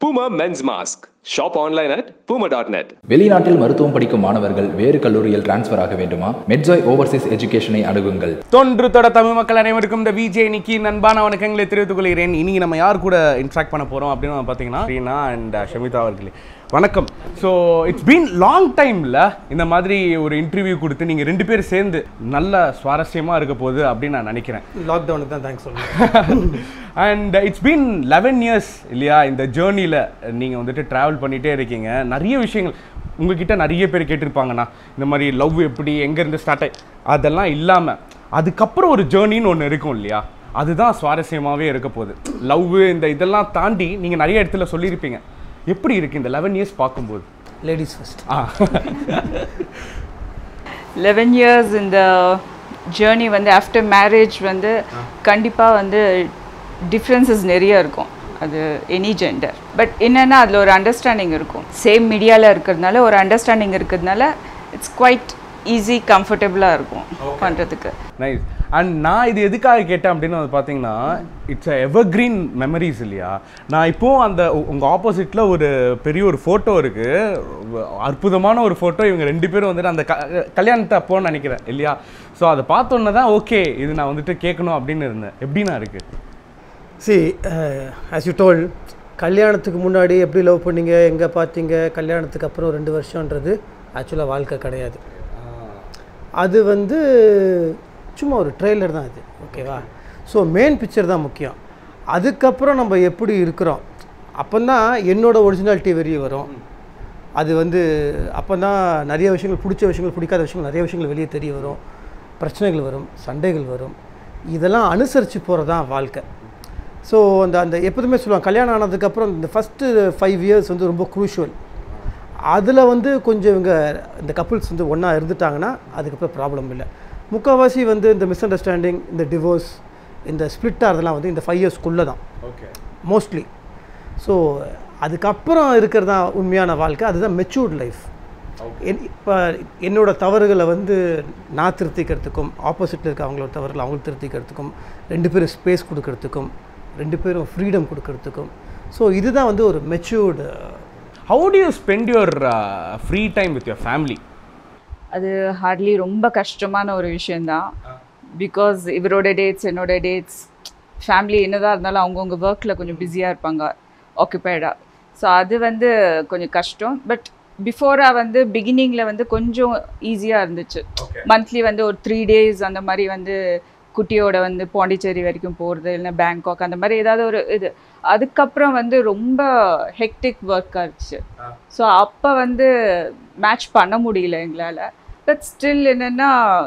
Puma Men's Mask. Shop online at puma.net. வெளிநாட்டில் மருத்துவம் படிக்கும் மாணவர்கள் வேறு கல்லூரியில் டிரான்ஸ்ஃபர் ஆக வேண்டுமா மெட்ஜாய் ஓவர்சீஸ் எஜுகேஷனை அணுகுங்கள் தொன்று தொட தமிழ் மக்கள் அனைவருக்கும் இந்த விஜய் நிக்கி நண்பான வணக்கங்களை தெரிவித்துக் கொள்கிறேன் இன்னைக்கு நம்ம யார் கூட இன்ட்ராக்ட் பண்ண போறோம் அப்படின்னு பார்த்தீங்கன்னா ரீனா அண்ட் ஷமிதா அவர்களே வணக்கம் ஸோ இட்ஸ் பீன் லாங் டைம்ல இந்த மாதிரி ஒரு இன்டர்வியூ கொடுத்து நீங்கள் ரெண்டு பேரும் சேர்ந்து நல்ல சுவாரஸ்யமாக இருக்க போகுது அப்படின்னு நான் நினைக்கிறேன் லாக்டவுனுக்கு தான் தேங்க்ஸ் சொல்லுங்கள் and it's been eleven years இல்லையா இந்த ஜேர்னியில் நீங்கள் வந்துட்டு ட்ராவல் பண்ணிகிட்டே இருக்கீங்க நிறைய விஷயங்கள் உங்ககிட்ட நிறைய பேர் கேட்டிருப்பாங்கண்ணா இந்த மாதிரி லவ் எப்படி எங்கேருந்து ஸ்டார்ட் ஆகி அதெல்லாம் இல்லாமல் அதுக்கப்புறம் ஒரு ஜேர்னின்னு ஒன்று இருக்கும் இல்லையா அதுதான் சுவாரஸ்யமாகவே இருக்க போகுது லவ் இந்த இதெல்லாம் தாண்டி நீங்கள் நிறைய இடத்துல சொல்லியிருப்பீங்க எப்படி இருக்குது இந்த லெவன் இயர்ஸ் பார்க்கும்போது லேடிஸ் ஃபர்ஸ்ட் ஆ 11 இயர்ஸ் இந்த ஜேர்னி வந்து ஆஃப்டர் மேரேஜ் வந்து கண்டிப்பாக வந்து டிஃப்ரென்சஸ் நிறைய இருக்கும் அது எனி ஜெண்டர் பட் என்னென்னா அதில் ஒரு அண்டர்ஸ்டாண்டிங் இருக்கும் சேம் மீடியாவில் இருக்கிறதுனால ஒரு அண்டர்ஸ்டாண்டிங் இருக்கிறதுனால இட்ஸ் குவைட் ஈஸி கம்ஃபர்டபுளாக இருக்கும் பண்ணுறதுக்கு நைஸ் அண்ட் நான் இது எதுக்காக கேட்டேன் அப்படின்னு வந்து பார்த்தீங்கன்னா it's a evergreen memories இல்லையா நான் இப்போவும் அந்த உ- உங்க ஆப்போசிட்ல ஒரு பெரிய ஒரு ஃபோட்டோ இருக்கு அற்புதமான ஒரு ஃபோட்டோ இவங்க ரெண்டு பேரும் வந்துட்டு அந்த க- கல்யாணத்தை அப்போன்னு நினைக்கிறேன் இல்லையா ஸோ அதை பார்த்தோன்னே தான் ஓகே இது நான் வந்துட்டு கேட்கணும் அப்படின்னு இருந்தேன் எப்படிண்ணா இருக்கு சி ஆஸ் யூ டோல் கல்யாணத்துக்கு முன்னாடி எப்படி லவ் பண்ணீங்க எங்கே பார்த்தீங்க கல்யாணத்துக்கு அப்புறம் ரெண்டு வருஷன்றது ஆக்சுவலாக வாழ்க்கை கிடையாது அது வந்து சும்மா ஒரு ட்ரெய்லர் தான் இது ஓகேவா ஸோ மெயின் பிக்சர் தான் முக்கியம் அதுக்கப்புறம் நம்ம எப்படி இருக்கிறோம் அப்போ தான் என்னோட ஒரிஜினாலிட்டி வெளியே வரும் அது வந்து அப்போ தான் நிறைய விஷயங்கள் பிடிச்ச விஷயங்கள் பிடிக்காத விஷயங்கள் நிறைய விஷயங்கள் வெளியே தெரிய வரும் பிரச்சனைகள் வரும் சண்டைகள் வரும் இதெல்லாம் அனுசரித்து போகிறது தான் வாழ்க்கை ஸோ அந்த அந்த எப்போதுமே சொல்லுவாங்க கல்யாணம் ஆனதுக்கப்புறம் இந்த ஃபஸ்ட்டு ஃபைவ் இயர்ஸ் வந்து ரொம்ப குரூஷுவல் அதில் வந்து கொஞ்சம் இவங்க இந்த கப்புள்ஸ் வந்து ஒன்றா இருந்துட்டாங்கன்னா அதுக்கப்புறம் ப்ராப்ளம் இல்லை முக்கால்வாசி வந்து இந்த மிஸ் அண்டர்ஸ்டாண்டிங் இந்த டிவோர்ஸ் இந்த ஸ்ப்ளிட் ஆகிறதுலாம் வந்து இந்த ஃபைவ் இயர்ஸ்க்குள்ளே தான் ஓகே மோஸ்ட்லி ஸோ அதுக்கப்புறம் இருக்கிறது தான் உண்மையான வாழ்க்கை அதுதான் மெச்சூர்ட் லைஃப் இப்போ என்னோட தவறுகளை வந்து நான் திருத்திக்கிறதுக்கும் ஆப்போசிட்டில் இருக்க அவங்களோட தவறுகளை அவங்களுக்கு திருத்திக்கிறதுக்கும் ரெண்டு பேரும் ஸ்பேஸ் கொடுக்கறதுக்கும் ரெண்டு பேரும் ஃப்ரீடம் கொடுக்கறதுக்கும் ஸோ இதுதான் வந்து ஒரு matured how do you spend your free time with your family அது ஹார்ட்லி ரொம்ப கஷ்டமான ஒரு விஷயந்தான் பிகாஸ் இவரோட டேட்ஸ் என்னோட டேட்ஸ் ஃபேமிலி என்னதான் இருந்தாலும் அவங்கவுங்க ஒர்க்கில் கொஞ்சம் பிஸியாக இருப்பாங்க ஆக்குபைடாக ஸோ அது வந்து கொஞ்சம் கஷ்டம் பட் பிஃபோராக வந்து பிகினிங்கில் வந்து கொஞ்சம் ஈஸியாக இருந்துச்சு மந்த்லி வந்து ஒரு த்ரீ டேஸ் அந்த மாதிரி வந்து குட்டியோட வந்து பாண்டிச்சேரி வரைக்கும் போகிறது இல்லைன்னா பேங்காக் அந்த மாதிரி ஏதாவது ஒரு இது அதுக்கப்புறம் வந்து ரொம்ப ஹெக்டிக் ஒர்க் ஆச்சு ஸோ அப்போ வந்து மேட்ச் பண்ண முடியல எங்களால் பட் ஸ்டில் என்னென்னா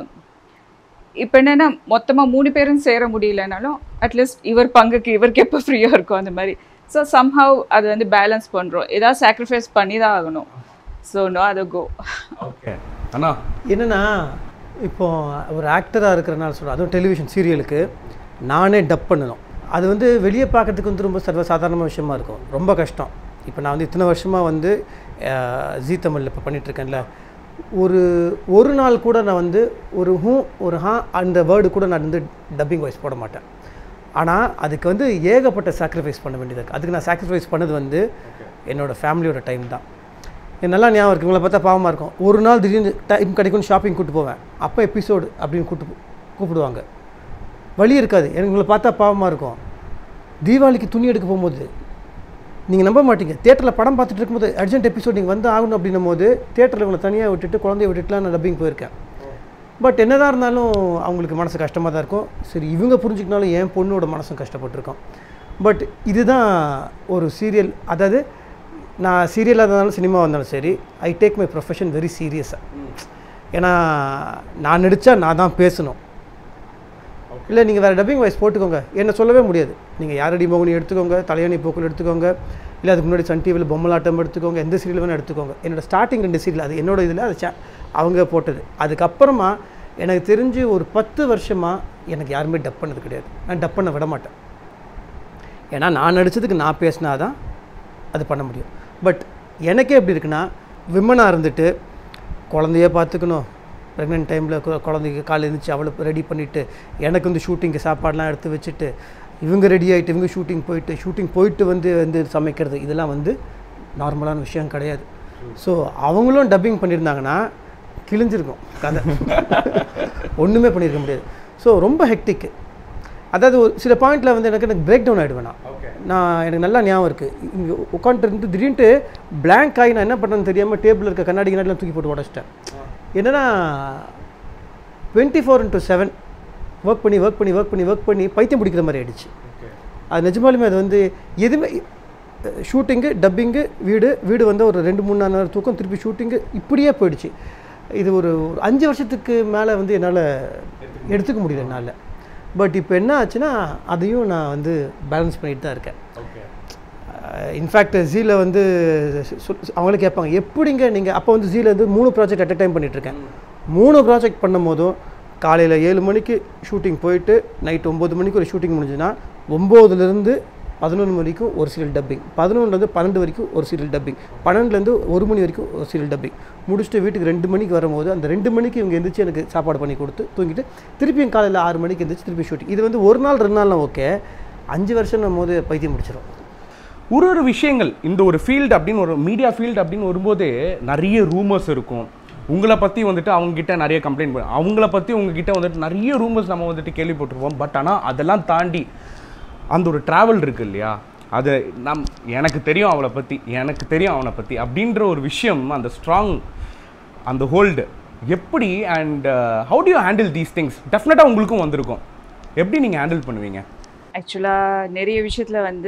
இப்போ என்னென்னா மொத்தமாக மூணு பேரும் சேர முடியலனாலும் அட்லீஸ்ட் இவர் பங்குக்கு இவருக்கு எப்போ ஃப்ரீயாக இருக்கும் அந்த மாதிரி ஸோ சம்ஹவ் அது வந்து பேலன்ஸ் பண்ணுறோம் ஏதாவது சாக்ரிஃபைஸ் பண்ணி தான் ஆகணும் ஸோ நோ அதை கோ ஓகே அண்ணா என்னென்னா இப்போ ஒரு ஆக்டராக இருக்கிறனால சொல்கிறேன் அதுவும் டெலிவிஷன் சீரியலுக்கு நானே டப் பண்ணணும் அது வந்து வெளியே பார்க்கறதுக்கு வந்து ரொம்ப சர்வசாதாரணமான விஷயமா இருக்கும் ரொம்ப கஷ்டம் இப்போ நான் வந்து இத்தனை வருஷமாக வந்து அஹ், ஜீ தமிழில் இப்போ பண்ணிகிட்ருக்கேன்ல ஒரு ஒரு நாள் கூட நான் வந்து ஒரு ஹூ ஒரு ஹா அந்த வேர்டு கூட நான் வந்து டப்பிங் வாய்ஸ் போட மாட்டேன் ஆனால் அதுக்கு வந்து ஏகப்பட்ட சாக்ரிஃபைஸ் பண்ண வேண்டியது இருக்குது அதுக்கு நான் சாக்ரிஃபைஸ் பண்ணது வந்து என்னோடய ஃபேமிலியோட டைம் தான் எனக்கு நல்லா ஞாபகம் இருக்குது உங்களை பார்த்தா பாவமாக இருக்கும் ஒரு நாள் திடீர்னு டைம் கிடைக்கும்னு ஷாப்பிங் கூட்டு போவேன் அப்போ எபிசோடு அப்படின்னு கூட்டு போ- கூப்பிடுவாங்க வழி இருக்காது எனக்கு உங்களை பார்த்தா பாவமாக இருக்கும் தீபாவளிக்கு துணி எடுக்க போகும்போது நீங்கள் நம்ப மாட்டீங்க தேட்டரில் படம் பார்த்துட்டு இருக்கும்போது அர்ஜென்ட் எபிசோட் நீங்கள் வந்து ஆகணும் அப்படின்னும் போது தேட்டரில் உங்களை தனியாக விட்டுட்டு குழந்தைய விட்டுட்டுலாம் நான் டப்பிங் போயிருக்கேன் பட் என்னதான் இருந்தாலும் அவங்களுக்கு மனசு கஷ்டமாக தான் இருக்கும் சரி இவங்க புரிஞ்சுக்கினாலும் என் பொண்ணோட மனசும் கஷ்டப்பட்டிருக்கோம் பட் இதுதான் ஒரு சீரியல் அதாவது நான் சீரியலாக இருந்தாலும் சினிமா வந்தாலும் சரி I take my profession very சீரியஸாக ஏன்னா நான் நடித்தா நான் தான் பேசணும் இல்லை நீங்கள் வேறு டப்பிங் வாய்ஸ் போட்டுக்கோங்க என்ன சொல்லவே முடியாது நீங்கள் யாரடி மோகனி எடுத்துக்கோங்க தலையணி போக்குள் எடுத்துக்கோங்க இல்லை அதுக்கு முன்னாடி சன் டிவியில் பொம்மலாட்டம் எடுத்துக்கோங்க எந்த சீரியல் வேணால் எடுத்துக்கோங்க என்னோட ஸ்டார்டிங் ரெண்டு சீரியல் அது என்னோட இதில் அது cha- அவங்க போட்டது அதுக்கப்புறமா எனக்கு தெரிஞ்சு ஒரு பத்து வருஷமாக எனக்கு யாருமே டப் பண்ணது கிடையாது நான் டப் பண்ண விட மாட்டேன் ஏன்னா நான் நடித்ததுக்கு நான் பேசினா தான் அது பண்ண முடியும் பட் எனக்கே எப்படி இருக்குன்னா விமனாக இருந்துட்டு குழந்தைய பார்த்துக்கணும் ப்ரெக்னென்ட் டைமில் குழந்தைக்கு காலை எழுந்திரிச்சு அவளை ரெடி பண்ணிவிட்டு எனக்கு வந்து ஷூட்டிங்க்கு சாப்பாடெலாம் எடுத்து வச்சுட்டு இவங்க ரெடி ஆகிட்டு இவங்க ஷூட்டிங் போயிட்டு ஷூட்டிங் போயிட்டு வந்து வந்து சமைக்கிறது இதெல்லாம் வந்து நார்மலான விஷயம் கிடையாது ஸோ அவங்களும் டப்பிங் பண்ணியிருந்தாங்கன்னா கிழிஞ்சிருக்கும் கதை ஒன்றுமே பண்ணியிருக்க முடியாது ஸோ ரொம்ப ஹெக்டிக்கு அதாவது ஒரு சில பாயிண்டில் வந்து எனக்கு எனக்கு பிரேக் டவுன் ஆகிடுவேன் நான் நான் எனக்கு நல்லா ஞாபகம் இருக்குது இங்கே உட்காந்துட்டு இருந்து திடீர்னு blank ஆகி நான் என்ன பண்ணுறேன்னு தெரியாமல் டேபிளில் இருக்க கண்ணாடி கண்ணாடிலாம் தூக்கி போட்டு உடச்சிட்டேன் என்னன்னா twenty four into seven work பண்ணி ஒர்க் பண்ணி ஒர்க் பண்ணி ஒர்க் பண்ணி பைத்தியம் பிடிக்கிற மாதிரி ஆயிடுச்சு அது நிஜமாலுமே அது வந்து எதுவுமே ஷூட்டிங்கு டப்பிங்கு வீடு வீடு வந்து ஒரு ரெண்டு மூணு நாலு நேரம் தூக்கம் திருப்பி ஷூட்டிங்கு இப்படியே போயிடுச்சு இது ஒரு ஒரு அஞ்சு வருஷத்துக்கு மேலே வந்து என்னால் எடுத்துக்க முடியல என்னால் பட் இப்போ என்ன ஆச்சுன்னா அதையும் நான் வந்து பேலன்ஸ் பண்ணிட்டு தான் இருக்கேன் இன்ஃபேக்ட் ஜீல வந்து சொ- அவங்களே கேட்பாங்க எப்படிங்க நீங்கள் அப்போ வந்து ஜீல வந்து மூணு ப்ராஜெக்ட் அட் அ டைம் பண்ணிகிட்ருக்கேன் மூணு ப்ராஜெக்ட் பண்ணும் போதும் காலையில் ஏழு மணிக்கு ஷூட்டிங் போயிட்டு நைட் ஒம்பது மணிக்கு ஒரு ஷூட்டிங் முடிஞ்சுன்னா ஒம்போதுலேருந்து பதினொன்று வரைக்கும் ஒரு சீரியல் டப்பிங் பதினொன்றுலேருந்து பன்னெண்டு வரைக்கும் ஒரு சீரியல் டப்பிங் பன்னெண்டுலேருந்து ஒரு மணி வரைக்கும் ஒரு சீரியல் டப்பிங் முடிச்சுட்டு வீட்டுக்கு ரெண்டு மணிக்கு வரும்போது அந்த ரெண்டு மணிக்கு இவங்க எந்திரிச்சு எனக்கு சாப்பாடு பண்ணி கொடுத்து தூங்கிட்டு திருப்பியும் காலையில் ஆறு மணிக்கு எந்திரிச்சு திருப்பி ஷூட்டிங் இது வந்து ஒரு நாள் ரெண்டு நாள்லாம் ஓகே அஞ்சு வருஷம் போது பைத்தியம் முடிச்சிடும் ஒரு ஒரு விஷயங்கள் இந்த ஒரு ஃபீல்டு அப்படின்னு ஒரு மீடியா ஃபீல்டு அப்படின்னு வரும்போது நிறைய ரூமர்ஸ் இருக்கும் உங்களை பற்றி வந்துட்டு அவங்க கிட்ட நிறைய கம்ப்ளைண்ட் பண்ண அவங்கள பற்றி உங்ககிட்ட வந்துட்டு நிறைய ரூமர்ஸ் நம்ம வந்துட்டு கேள்விப்பட்டிருப்போம் பட் ஆனால் அதெல்லாம் தாண்டி அந்த ஒரு ட்ராவல் இருக்கு இல்லையா அது நம் எனக்கு தெரியும் அவளை பற்றி எனக்கு தெரியும் அவனை பற்றி அப்படின்ற ஒரு விஷயம் அந்த ஸ்ட்ராங் அந்த ஹோல்டு எப்படி and how do you handle these things டெஃபினட்டாக உங்களுக்கும் வந்திருக்கும் எப்படி நீங்கள் ஹேண்டில் பண்ணுவீங்க ஆக்சுவலாக நிறைய விஷயத்தில் வந்து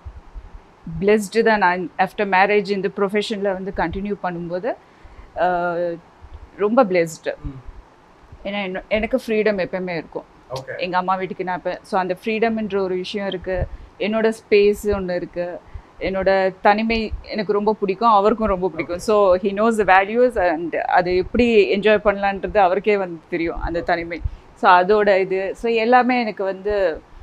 பிளெஸ்டு தான் நான் ஆஃப்டர் மேரேஜ் இந்த ப்ரொஃபஷனில் வந்து கண்டினியூ பண்ணும்போது ஆஹ், ரொம்ப பிளெஸ்டு ஏன்னா என்ன- எனக்கு ஃப்ரீடம் எப்பயுமே இருக்கும் எங்கள் அம்மா வீட்டுக்கு நான் இப்போ ஸோ அந்த ஃப்ரீடம்ன்ற ஒரு விஷயம் இருக்குது என்னோட ஸ்பேஸ் ஒன்று இருக்குது என்னோட தனிமை எனக்கு ரொம்ப பிடிக்கும் அவருக்கும் ரொம்ப பிடிக்கும் so he knows the values and அது எப்படி என்ஜாய் பண்ணலான்றது அவருக்கே வந்து தெரியும் அந்த தனிமை ஸோ அதோட இது ஸோ எல்லாமே எனக்கு வந்து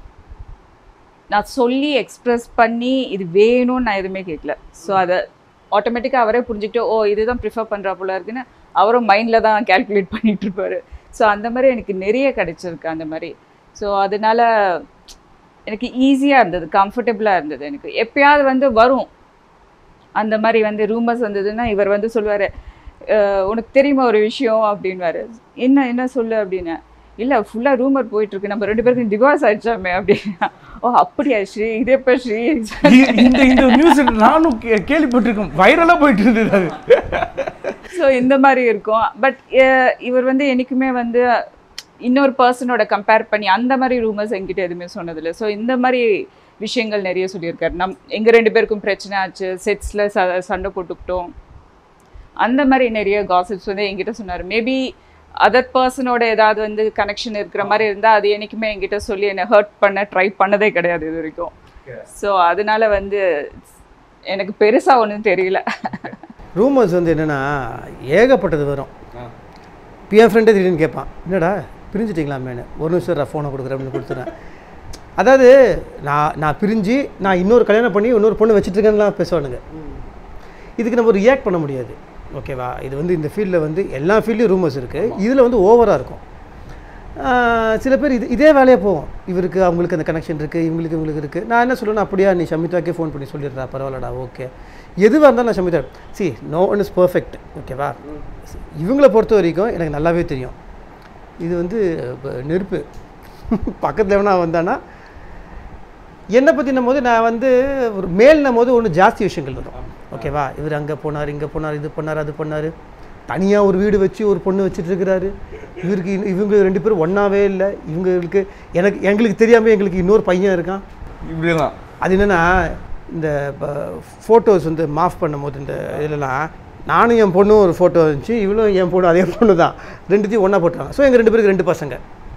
நான் சொல்லி எக்ஸ்பிரஸ் பண்ணி இது வேணும்னு நான் எதுவுமே கேட்கல ஸோ அதை ஆட்டோமேட்டிக்காக அவரே புரிஞ்சுக்கிட்டு ஓ இதுதான் ப்ரிஃபர் பண்ணுறா போல இருக்குன்னு அவரும் மைண்டில் தான் கேல்குலேட் பண்ணிட்டு இருப்பாரு ஸோ அந்த மாதிரி எனக்கு நிறைய கிடைச்சிருக்கு அந்த மாதிரி ஸோ அதனால எனக்கு ஈஸியாக இருந்தது கம்ஃபர்டபுளாக இருந்தது எனக்கு எப்பயாவது வந்து வரும் அந்த மாதிரி வந்து ரூமர்ஸ் வந்ததுன்னா இவர் வந்து சொல்லுவார் உனக்கு தெரியுமா ஒரு விஷயம் அப்படின்வாரு என்ன என்ன சொல்லு அப்படின்னு இல்லை ஃபுல்லாக ரூமர் போயிட்டுருக்கு நம்ம ரெண்டு பேருக்கும் டிவோர்ஸ் ஆயிடுச்சாமே அப்படின்னா ஓ அப்படியா ஸ்ரீ இது எப்போ ஸ்ரீ இ- இந்த இந்த நியூஸ் நானும் கே- கேள்விப்பட்டிருக்கேன் வைரலாக போயிட்டு இருந்தது அது ஸோ இந்த மாதிரி இருக்கும் பட் இவர் வந்து என்றைக்குமே வந்து இன்னொரு பர்சனோட கம்பேர் பண்ணி அந்த மாதிரி ரூமர்ஸ் என்கிட்ட எதுவுமே சொன்னதில்லை ஸோ இந்த மாதிரி விஷயங்கள் நிறைய சொல்லியிருக்காரு நம் எங்கள் ரெண்டு பேருக்கும் பிரச்சனை ஆச்சு செட்ஸில் ச சண்டை போட்டுக்கிட்டோம் அந்த மாதிரி நிறைய காசிப்ஸ் வந்து என்கிட்ட சொன்னார் மேபி அதர் பர்சனோட ஏதாவது வந்து கனெக்ஷன் இருக்கிற மாதிரி இருந்தால் அது என்றைக்குமே என்கிட்ட சொல்லி என்னை ஹர்ட் பண்ண ட்ரை பண்ணதே கிடையாது இது வரைக்கும் ஸோ அதனால வந்து எனக்கு பெருசாக ஒன்றும் தெரியல ரூமர்ஸ் வந்து என்னென்னா ஏகப்பட்டது வரும் இப்போ என் ஃப்ரெண்டே திடீர்னு கேட்பான் என்னடா பிரிஞ்சிட்டிங்களாமேனு ஒரு நிமிஷம் நான் ஃபோனை கொடுக்குறேன் அப்படின்னு கொடுத்துறேன் அதாவது நான் நான் பிரிஞ்சு நான் இன்னொரு கல்யாணம் பண்ணி இன்னொரு பொண்ணு வச்சுட்ருக்கேன்லாம் பேசுவானுங்க இதுக்கு நம்ம ரியாக்ட் பண்ண முடியாது ஓகேவா இது வந்து இந்த ஃபீல்டில் வந்து எல்லா ஃபீல்ட்லேயும் ரூமர்ஸ் இருக்குது இதில் வந்து ஓவராக இருக்கும் ஆஹ் சில பேர் இது இதே வேலையாக போகும் இவருக்கு அவங்களுக்கு அந்த கனெக்ஷன் இருக்குது இவங்களுக்கு இவங்களுக்கு இருக்குது நான் என்ன சொல்லுவேன்னா அப்படியா நீ ஷமிதாக்கே ஃபோன் பண்ணி சொல்லிடுறா பரவாயில்லடா ஓகே எதுவாக இருந்தாலும் நான் Shamitha see no one is perfect ஓகேவா இவங்களை பொறுத்த வரைக்கும் எனக்கு நல்லாவே தெரியும் இது வந்து இப்ப நெருப்பு பக்கத்தில் எவனா வந்தானா என்னை பற்றின போது நான் வந்து ஒரு மேல்னும் போது ஒன்று ஜாஸ்தி விஷயங்கள் வரும் ஓகேவா இவர் அங்கே போனார் இங்கே போனார் இது பண்ணார் அது பண்ணார் தனியாக ஒரு வீடு வச்சு ஒரு பொண்ணு வச்சுட்டு இருக்கிறாரு இவருக்கு இன்னும் இவங்க ரெண்டு பேரும் ஒன்றாவே இல்லை இவங்களுக்கு எனக்கு எங்களுக்கு தெரியாமல் எங்களுக்கு இன்னொரு பையன் இருக்கான் இப்படிதான் அது என்னென்னா இந்த ஃபோட்டோஸ் வந்து மாஃப் பண்ணும்போது இந்த இதெல்லாம் நானும் என் பொண்ணும் ஒரு ஃபோட்டோ இருந்துச்சு இவளும் என் பொண்ணு அதே பொண்ணு தான் ரெண்டுத்தையும் ஒன்றா போட்டாங்க ஸோ எங்கள் ரெண்டு பேருக்கு ரெண்டு பசங்க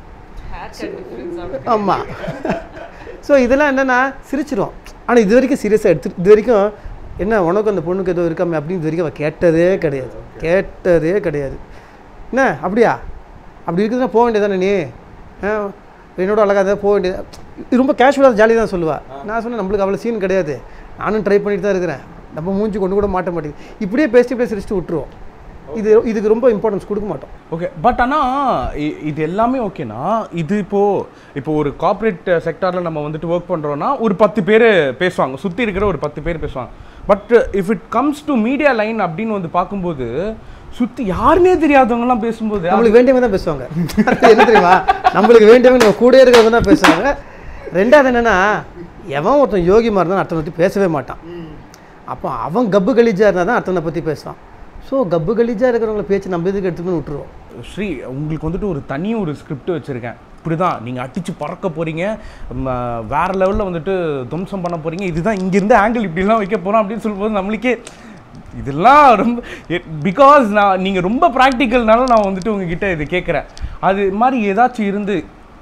ஆமாம் ஸோ இதெல்லாம் என்னென்னா சிரிச்சிரும் ஆனால் இது வரைக்கும் சீரியஸாக எடுத்து இது வரைக்கும் என்ன உனக்கு அந்த பொண்ணுக்கு ஏதோ இருக்காமே அப்படின்னு இது வரைக்கும் அவள் கேட்டதே கிடையாது கேட்டதே கிடையாது என்ன அப்படியா அப்படி இருக்குதுன்னா போக வேண்டியதானே நீ ஆ, என்னோட அழகாக தான் போக வேண்டியது இது ரொம்ப கேஷுவலாக ஜாலி தான் சொல்லுவா நான் சொன்னேன் நம்மளுக்கு அவ்வளோ சீன் கிடையாது நானும் ட்ரை பண்ணிட்டு தான் இருக்கிறேன் நம்ம மூஞ்சி கொண்டு கூட மாட்ட மாட்டேங்குது இப்படியே பேசிட்டு இப்படியே சிரிச்சுட்டு விட்டுருவோம் இது இதுக்கு ரொம்ப இம்பார்ட்டன்ஸ் கொடுக்க மாட்டோம் ஓகே பட் ஆனால் இது எல்லாமே ஓகேனா இது இப்போ இப்போ ஒரு கார்ப்பரேட் செக்டாரில் நம்ம வந்துட்டு ஒர்க் பண்ணுறோன்னா ஒரு பத்து பேர் பேசுவாங்க சுற்றி இருக்கிற ஒரு பத்து பேர் பேசுவாங்க but if it comes to media line அப்படின்னு வந்து பார்க்கும்போது சுற்றி யாருனே தெரியாதவங்கலாம் பேசும்போது நம்மளுக்கு வேண்டியவங்க தான் பேசுவாங்க என்ன தெரியுமா நம்மளுக்கு வேண்டியவங்க நம்ம கூட இருக்கிறவங்க தான் பேசுவாங்க ரெண்டாவது என்னன்னா எவன் ஒருத்தன் யோகிமா இருந்தால் அடுத்தவனை பற்றி பேசவே மாட்டான் அப்போ அவன் கப்பு கலிஜா இருந்தால் தான் அடுத்தவனை பற்றி பேசுவான் ஸோ கப்பு கலிஜா இருக்கிறவங்கள பேச்சு நம்ம இதுக்கு எடுத்துக்கணும் விட்டுருவோம் ஸ்ரீ உங்களுக்கு வந்துட்டு ஒரு தனி ஒரு ஸ்கிரிப்ட் வச்சுருக்கேன் இப்படி தான் நீங்கள் அடித்து பறக்க போகிறீங்க வேறு லெவலில் வந்துட்டு துவம்சம் பண்ண போகிறீங்க இதுதான் இங்கேருந்து ஆங்கிள் இப்படிலாம் வைக்க போகிறோம் அப்படின்னு சொல்லும்போது நம்மளுக்கே இதெல்லாம் ரொம்ப பிகாஸ் நான் நீங்கள் ரொம்ப ப்ராக்டிக்கல்னால நான் வந்துட்டு உங்ககிட்ட இது கேட்குறேன் அது மாதிரி ஏதாச்சும் இருந்து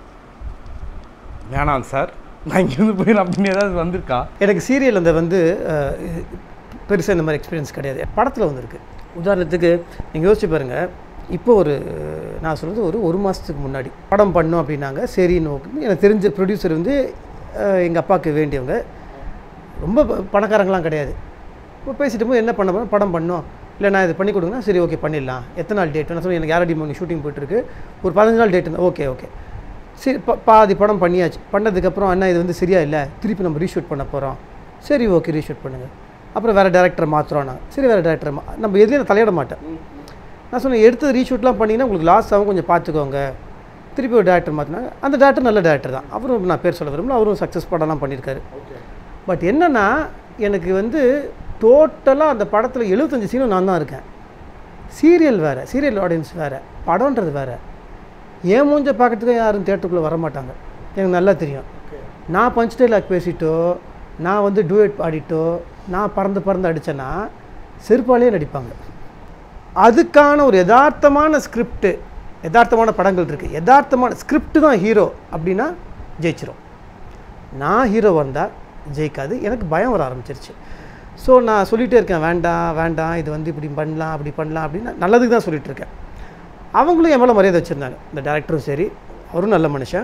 வேணாம் சார் நான் இங்கேருந்து போயிடும் அப்படின்னு ஏதாவது வந்திருக்கா எனக்கு சீரியல் அந்த வந்து பெருசாக இந்த மாதிரி எக்ஸ்பீரியன்ஸ் கிடையாது படத்தில் வந்திருக்கு உதாரணத்துக்கு நீங்கள் யோசிச்சு பாருங்கள் இப்போ ஒரு நான் சொல்கிறது ஒரு ஒரு மாதத்துக்கு முன்னாடி படம் பண்ணோம் அப்படின்னாங்க சரின்னு ஓகே எனக்கு தெரிஞ்ச ப்ரொடியூசர் வந்து எங்கள் அப்பாவுக்கு வேண்டியவங்க ரொம்ப ப- பணக்காரங்களாம் கிடையாது இப்போ பேசிட்டு போது என்ன பண்ண போறோம்? படம் பண்ணோம் இல்லை நான் இது பண்ணி கொடுங்கன்னா சரி ஓகே பண்ணிடலாம் எத்தனை நாள் டேட் நான் சொன்னேன் எனக்கு யாரடி மணி ஷூட்டிங் போயிட்டுருக்கு ஒரு பதினஞ்சு நாள் டேட் ஓகே ஓகே சரி பா பாதி படம் பண்ணியாச்சு பண்ணதுக்கப்புறம் அண்ணா இது வந்து சரியா இல்லை திருப்பி நம்ம ரீஷூட் பண்ண போகிறோம் சரி ஓகே ரீஷூட் பண்ணுங்கள் அப்புறம் வேறு டேரக்டரை மாற்றுறோம் நான் சரி வேறு டேரக்டரை மா நம்ம எதுலேயும் நான் தலையிட மாட்டேன் நான் சொன்னேன் எடுத்து ரீஷூட்லாம் பண்ணிங்கன்னா உங்களுக்கு லாஸ் ஆகும் கொஞ்சம் பார்த்துக்கோங்க திருப்பி ஒரு டேரக்டர் மாற்றினாங்க அந்த டேரக்டர் நல்ல டேரக்டர் தான் அவரும் நான் பேர் சொல்ல விரும்பல அவரும் சக்ஸஸ் படம்லாம் பண்ணியிருக்காரு பட் என்னன்னா எனக்கு வந்து டோட்டலாக அந்த படத்தில் எழுபத்தஞ்சு சீனும் நான் தான் இருக்கேன் சீரியல் வேறு சீரியல் ஆடியன்ஸ் வேறு படம்ன்றது வேறு ஏன் மூஞ்ச பார்க்கறதுக்கு யாரும் தேட்டருக்குள்ளே வர மாட்டாங்க எனக்கு நல்லா தெரியும் நான் பஞ்ச் டைலாக் பேசிட்டோ நான் வந்து டூயட் பாடிட்டோ நான் பறந்து பறந்து அடித்தேன்னா செருப்பாலே நடிப்பாங்க அதுக்கான ஒரு யதார்த்தமான ஸ்கிரிப்ட் யதார்த்தமான படங்கள் இருக்குது யதார்த்தமான ஸ்கிரிப்ட் தான் ஹீரோ அப்படின்னா ஜெயிச்சிரும் நான் ஹீரோ வந்தால் ஜெயிக்காது எனக்கு பயம் வர ஆரம்பிச்சிருச்சு ஸோ நான் சொல்லிகிட்டே இருக்கேன் வேண்டாம் வேண்டாம் இது வந்து இப்படி பண்ணலாம் அப்படி பண்ணலாம் அப்படின்னு நல்லதுக்கு தான் சொல்லிட்டு இருக்கேன் அவங்களும் என் மேலே மரியாதை வச்சுருந்தாங்க இந்த டேரக்டரும் சரி அவரும் நல்ல மனுஷன்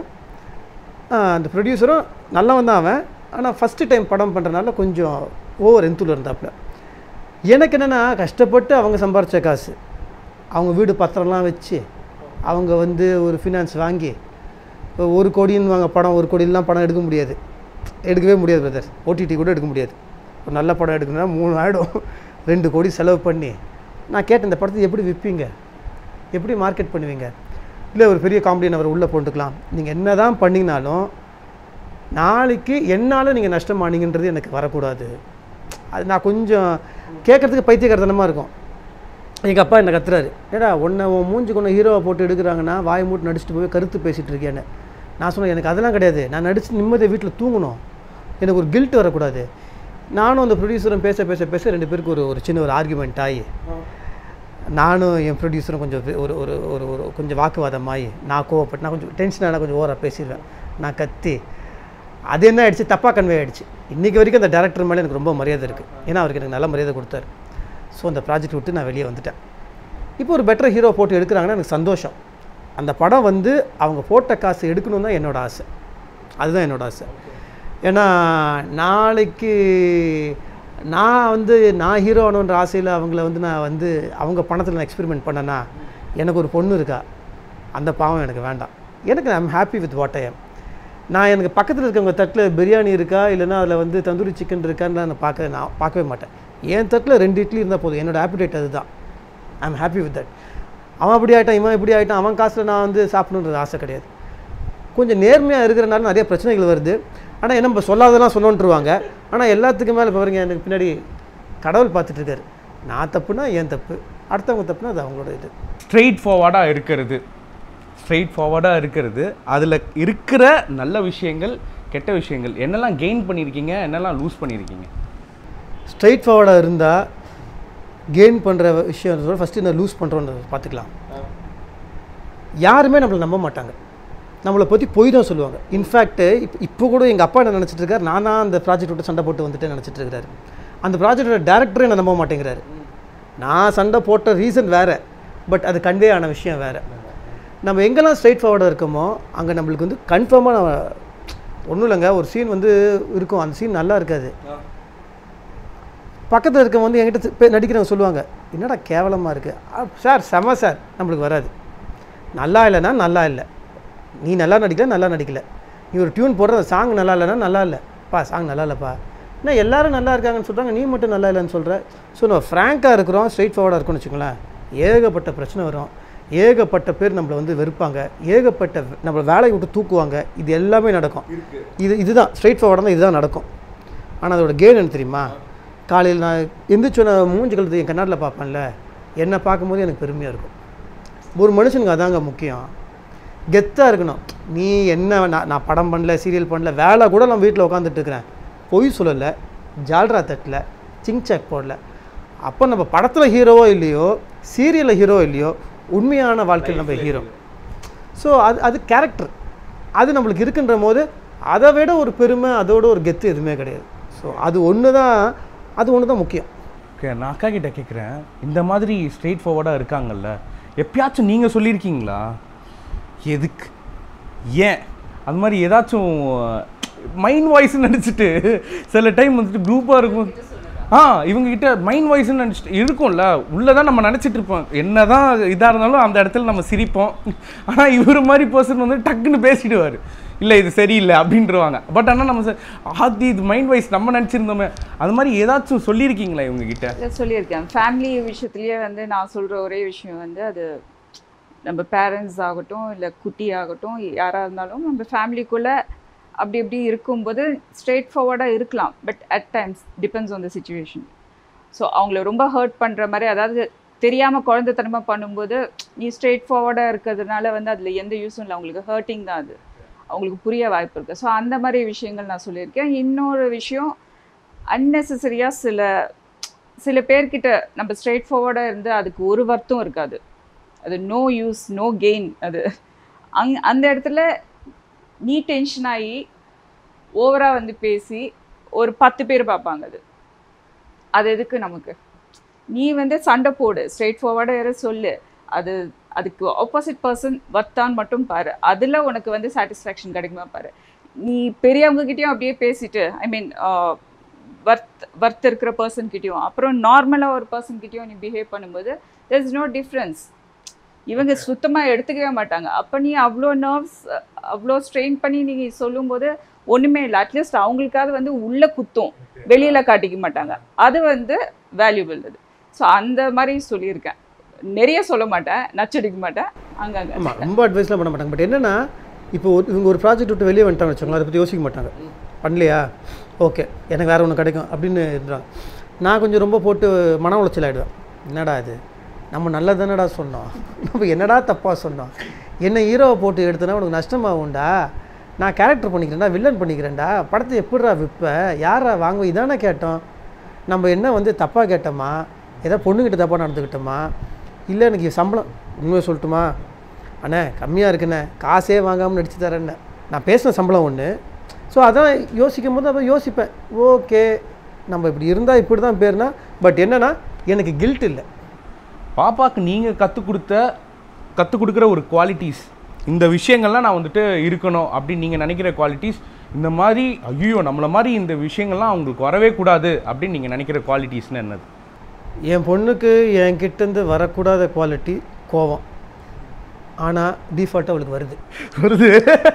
ஆஹ் அந்த ப்ரொடியூசரும் நல்லவன் தான் அவன் ஆனால் ஃபஸ்ட்டு டைம் படம் பண்ணுறனால கொஞ்சம் ஓவர் எந்தூள் இருந்தாப்புல எனக்கு என்னென்னா கஷ்டப்பட்டு அவங்க சம்பாரித்த காசு அவங்க வீடு பத்திரம்லாம் வச்சு அவங்க வந்து ஒரு ஃபினான்ஸ் வாங்கி இப்போ ஒரு கோடின்னு வாங்க படம் ஒரு கோடிலாம் படம் எடுக்க முடியாது எடுக்கவே முடியாது பிரதர் ஓடிடி கூட எடுக்க முடியாது ஒரு நல்ல படம் எடுக்கணும்னா மூணு ஆயிடும் ரெண்டு கோடி செலவு பண்ணி நான் கேட்டேன் இந்த படத்தை எப்படி விற்பீங்க எப்படி மார்க்கெட் பண்ணுவீங்க இல்லை ஒரு பெரிய காமெடியன் அவர் உள்ளே போட்டுக்கலாம் நீங்கள் என்ன தான் பண்ணிங்கனாலும் நாளைக்கு என்னால் நீங்கள் நஷ்டமானீங்கன்றது எனக்கு வரக்கூடாது அது நான் கொஞ்சம் கேட்குறதுக்கு பைத்தியக்காரத்தனமாக இருக்கும் எங்கள் அப்பா என்ன கத்துறாரு ஏடா உன்னை உன் மூஞ்சி கொண்டு ஹீரோவை போட்டு எடுக்கிறாங்கன்னா வாய் மூட்டு நடிச்சுட்டு போய் கருத்து பேசிகிட்டு இருக்கேன்னு நான் சொன்னேன் எனக்கு அதெல்லாம் கிடையாது நான் நடிச்சு நிம்மதியை வீட்டில் தூங்கணும் எனக்கு ஒரு கில்ட் வரக்கூடாது நானும் அந்த ப்ரொடியூசரும் பேச பேச பேச ரெண்டு பேருக்கு ஒரு ஒரு சின்ன ஒரு ஆர்குமெண்ட் ஆகி நானும் என் ப்ரொடியூசரும் கொஞ்சம் வே- ஒரு ஒரு ஒரு ஒரு கொஞ்சம் வாக்குவாதமாகி நான் கோவப்பட்டு நான் கொஞ்சம் டென்ஷனான கொஞ்சம் ஓவராக பேசிடுவேன் நான் கத்தி அது என்ன ஆயிடுச்சு தப்பாக கன்வே ஆயிடுச்சு இன்றைக்கி வரைக்கும் அந்த டேரக்டர் மேலே எனக்கு ரொம்ப மரியாதை இருக்குது ஏன்னா அவருக்கு எனக்கு நல்ல மரியாதை கொடுத்தாரு ஸோ அந்த ப்ராஜெக்ட் விட்டு நான் வெளியே வந்துட்டேன் இப்போ ஒரு பெட்டர் ஹீரோ போட்டு எடுக்கிறாங்கன்னா எனக்கு சந்தோஷம் அந்த படம் வந்து அவங்க போட்ட காசு எடுக்கணும் தான் என்னோட ஆசை அதுதான் என்னோட ஆசை ஏன்னா நாளைக்கு நான் வந்து நான் ஹீரோ ஆகணுன்ற ஆசையில் அவங்கள வந்து நான் வந்து அவங்க பணத்தில் நான் எக்ஸ்பெரிமெண்ட் பண்ணேன்னா எனக்கு ஒரு பொண்ணு இருக்கா அந்த பாவம் எனக்கு வேண்டாம் எனக்கு I'm happy with what I am நான் எனக்கு பக்கத்தில் இருக்கவங்க தட்டில் பிரியாணி இருக்கா இல்லைன்னா அதில் வந்து தந்தூரி சிக்கன் இருக்கான்னு நான் பார்க்க நான் பார்க்கவே மாட்டேன் என் தட்டில் ரெண்டு இட்லி இருந்தால் போதும் என்னோட ஆப்பிடேட் அதுதான் I am happy with that அவன் அப்படி ஆகிட்டான் இவன் இப்படி ஆகிட்டான் அவன் காசில் நான் வந்து சாப்பிடணுன்றது ஆசை கிடையாது கொஞ்சம் நேர்மையாக இருக்கிறனால நிறைய பிரச்சனைகள் வருது ஆனால் என்ன நம்ம சொல்லாதெல்லாம் சொன்னோன்ட்டுருவாங்க ஆனால் எல்லாத்துக்கு மேலே பாருங்க எனக்கு பின்னாடி கடவுள் பார்த்துட்டு இருக்காரு நான் தப்புனா என் தப்பு அடுத்தவங்க தப்புனா அது அவங்களோட இது ஸ்ட்ரெயிட் ஃபார்வர்டாக இருக்கிறது ஸ்ட்ரெயிட் ஃபார்வர்டாக இருக்கிறது அதில் இருக்கிற நல்ல விஷயங்கள் கெட்ட விஷயங்கள் என்னெல்லாம் கெயின் பண்ணியிருக்கீங்க என்னெல்லாம் லூஸ் பண்ணியிருக்கீங்க ஸ்ட்ரைட் ஃபார்வர்டாக இருந்தால் கெயின் பண்ணுற விஷயம் ஃபஸ்ட்டு இந்த லூஸ் பண்ணுறோன்றத பார்த்துக்கலாம் யாருமே நம்மளை நம்ப மாட்டாங்க நம்மளை பற்றி பொய் தான் சொல்லுவாங்க இன்ஃபேக்ட் இப்போ இப்போ கூட எங்கள் அப்பா என்ன நினச்சிட்டு இருக்காரு நான் தான் அந்த ப்ராஜெக்ட் விட்டு சண்டை போட்டு வந்துட்டு நினச்சிட்டு இருக்காரு அந்த ப்ராஜெக்டோட டேரக்டரே என்ன நம்ப மாட்டேங்கிறாரு நான் சண்டை போட்ட ரீசன் வேறு பட் அது கன்வே ஆன விஷயம் வேறு நம்ம எங்கெல்லாம் ஸ்ட்ரைட் ஃபார்வர்டாக இருக்கோமோ அங்கே நம்மளுக்கு வந்து கன்ஃபார்மாக ஒன்றும் இல்லைங்க ஒரு சீன் வந்து இருக்கும் அந்த சீன் நல்லா இருக்காது பக்கத்தில் இருக்கவங்க வந்து என்கிட்ட பே- நடிக்கிறவங்க சொல்லுவாங்க என்னடா கேவலமாக இருக்குது சார் செம சார் நம்மளுக்கு வராது நல்லா இல்லைன்னா நல்லா இல்லை நீ நல்லா நடிக்கல நல்லா நடிக்கல நீ ஒரு டியூன் போடுற சாங் நல்லா இல்லைன்னா நல்லா இல்லை பா சாங் நல்லா இல்லைப்பா என்ன எல்லாரும் நல்லா இருக்காங்கன்னு சொல்கிறாங்க நீ மட்டும் நல்லா இல்லைன்னு சொல்கிற ஸோ நம்ம ஃப்ராங்காக இருக்கிறோம் ஸ்ட்ரெயிட் ஃபார்வர்டாக இருக்கோம்னு வச்சுக்கோங்களேன் ஏகப்பட்ட பிரச்சனை வரும் ஏகப்பட்ட பேர் நம்மளை வந்து வெறுப்பாங்க ஏகப்பட்ட நம்மளை வேலையை விட்டு தூக்குவாங்க இது எல்லாமே நடக்கும் இது இதுதான் ஸ்ட்ரெயிட் ஃபார்வர்டாக தான் இதுதான் நடக்கும் ஆனால் அதோட கேன் என்ன தெரியுமா காலையில் நான் எந்திரிச்சோன்ன மூஞ்சி கழுத்து என் கண்ணாடில் பார்ப்பேன்ல என்னை பார்க்கும்போது எனக்கு பெருமையாக இருக்கும் ஒரு மனுஷனுக்கு அதாங்க முக்கியம் கெத்தாக இருக்கணும் நீ என்ன நான் நான் படம் பண்ணல சீரியல் பண்ணல வேலை கூட நான் வீட்டில் உட்காந்துட்டு இருக்கிறேன் பொய் சொல்லலை ஜால்ரா தட்டல சிங்சாக் போடல அப்போ நம்ம படத்தில் ஹீரோவோ இல்லையோ சீரியலில் ஹீரோ இல்லையோ உண்மையான வாழ்க்கையில் நம்ம ஹீரோ ஸோ அது அது கேரக்டர் அது நம்மளுக்கு இருக்குன்ற போது அதை விட ஒரு பெருமை அதோட ஒரு கெத்து எதுவுமே கிடையாது ஸோ அது ஒன்று தான் அது ஒன்று தான் முக்கியம் ஓகே நான் அக்கா கிட்ட கேட்குறேன் இந்த மாதிரி ஸ்ட்ரெயிட் ஃபார்வர்டாக இருக்காங்கல்ல எப்பயாச்சும் நீங்கள் சொல்லியிருக்கீங்களா எதுக்கு ஏன் அது மாதிரி ஏதாச்சும் மைண்ட் வாய்ஸ் நினச்சிட்டு சில டைம் வந்துட்டு குரூப்பாக இருக்கும் ஆ இவங்க கிட்ட மைண்ட் வாய்ஸ்னு நினச்சிட்டு இருக்கும்ல உள்ளே தான் நம்ம நினச்சிட்டு இருப்போம் என்ன தான் இதாக இருந்தாலும் அந்த இடத்துல நம்ம சிரிப்போம் ஆனால் இவர் மாதிரி பர்சன் வந்து டக்குன்னு பேசிடுவார் இல்லை இது சரியில்லை அப்படின்றவாங்க பட் ஆனால் நம்ம ச- ஆத்தி இது மைண்ட் வைஸ் நம்ம நினச்சிருந்தோமே அது மாதிரி ஏதாச்சும் சொல்லியிருக்கீங்களா இவங்க கிட்ட இதை சொல்லியிருக்கேன் ஃபேமிலி விஷயத்துலேயே வந்து நான் சொல்கிற ஒரே விஷயம் வந்து அது நம்ம பேரண்ட்ஸ் ஆகட்டும் இல்லை குட்டி ஆகட்டும் யாராக இருந்தாலும் நம்ம ஃபேமிலிக்குள்ளே அப்படி இப்படி இருக்கும்போது ஸ்ட்ரெயிட் ஃபார்வர்டாக இருக்கலாம் but at times depends on the situation so அவங்கள ரொம்ப ஹர்ட் பண்ணுற மாதிரி அதாவது தெரியாமல் குழந்தைத்தனமாக பண்ணும்போது நீ ஸ்ட்ரெயிட் ஃபார்வர்டாக இருக்கிறதுனால வந்து அதில் எந்த யூஸும் இல்லை அவங்களுக்கு ஹர்ட்டிங் தான் அது அவங்களுக்கு புரிய வாய்ப்பு இருக்குது ஸோ அந்த மாதிரி விஷயங்கள் நான் சொல்லியிருக்கேன் இன்னொரு விஷயம் அன்னெசரியாக சில சில பேர்கிட்ட நம்ம ஸ்ட்ரெயிட் ஃபார்வர்டாக இருந்து அதுக்கு ஒரு வர்த்தம் இருக்காது அது நோ யூஸ் நோ கெயின் அது அங் அந்த இடத்துல நீ டென்ஷன் ஆகி ஓவராக வந்து பேசி ஒரு பத்து பேர் பார்ப்பாங்க அது அது எதுக்கு நமக்கு நீ வந்து சண்டை போடு ஸ்ட்ரெயிட் ஃபார்வர்டாக யாரும் சொல்லு அது அதுக்கு ஆப்போசிட் பர்சன் வர்த்தான்னு மட்டும் பாரு அதில் உனக்கு வந்து சாட்டிஸ்ஃபேக்ஷன் கிடைக்குமா பாரு நீ பெரியவங்ககிட்டயும் அப்படியே பேசிட்டு ஐ மீன் வர்த் வர்த் இருக்கிற பர்சன் கிட்டயும் அப்புறம் நார்மலாக ஒரு பர்சன் கிட்டயும் நீ பிஹேவ் பண்ணும்போது தெர் இஸ் நோ டிஃப்ரென்ஸ் இவங்க சுத்தமாக எடுத்துக்கவே மாட்டாங்க அப்போ நீ அவ்வளோ நர்வ்ஸ் அவ்வளோ ஸ்ட்ரெயின் பண்ணி நீ சொல்லும்போது ஒன்றுமே இல்லை அட்லீஸ்ட் அவங்களுக்காவது வந்து உள்ளே குத்தும் வெளியில் காட்டிக்க மாட்டாங்க அது வந்து வேல்யூபிள் அது ஸோ அந்த மாதிரி சொல்லியிருக்கேன் நிறைய சொல்ல மாட்டேன் நச்சடிக்க மாட்டேன் அங்கங்க ஆமாம் ரொம்ப அட்வைஸ்லாம் பண்ண மாட்டாங்க பட் என்னன்னா இப்போ ஒரு இவங்க ஒரு ப்ராஜெக்ட் விட்டு வெளியே வந்துட்டாங்க வச்சுக்கோங்களேன் அதை பற்றி யோசிக்க மாட்டாங்க பண்ணலையா ஓகே எனக்கு வேறு ஒன்று கிடைக்கும் அப்படின்னு இருந்தாங்க நான் கொஞ்சம் ரொம்ப போட்டு மன உளைச்சல் ஆகிடுவேன் என்னடா இது நம்ம நல்லது தானடா சொன்னோம் நம்ம என்னடா தப்பாக சொன்னோம் என்ன ஹீரோவை போட்டு எடுத்தனா உனக்கு நஷ்டமாகும்டா நான் கேரக்டர் பண்ணிக்கிறேன்டா வில்லன் பண்ணிக்கிறேன்டா படத்தை எப்படிடா விற்ப யாரா வாங்குவ இதானே கேட்டோம் நம்ம என்ன வந்து தப்பாக கேட்டோமா ஏதோ பொண்ணுக்கிட்ட தப்பாக நடந்துக்கிட்டோமா இல்லை எனக்கு சம்பளம் உண்மையை சொல்லட்டுமா அண்ணே கம்மியாக இருக்குண்ணே காசே வாங்காமல் நடிச்சு தரேன்னே நான் பேசின சம்பளம் ஒன்று ஸோ அதான் யோசிக்கும் போது அப்போ யோசிப்பேன் ஓகே நம்ம இப்படி இருந்தால் இப்படி தான் பேர்னா பட் என்னன்னா எனக்கு கில்ட் இல்லை பாப்பாக்கு நீங்கள் கற்றுக் கொடுத்த கற்றுக் கொடுக்குற ஒரு குவாலிட்டிஸ் இந்த விஷயங்கள்லாம் நான் வந்துட்டு இருக்கணும் அப்படின்னு நீங்கள் நினைக்கிற குவாலிட்டிஸ் இந்த மாதிரி ஐயோ நம்மளை மாதிரி இந்த விஷயங்கள்லாம் அவங்களுக்கு வரவே கூடாது அப்படின்னு நீங்கள் நினைக்கிற குவாலிட்டிஸ்னு என்னது என் பொண்ணுக்கு என் கிட்டேருந்து வரக்கூடாத குவாலிட்டி கோவம் ஆனால் டிஃபால்ட்டாக அவளுக்கு வருது வருது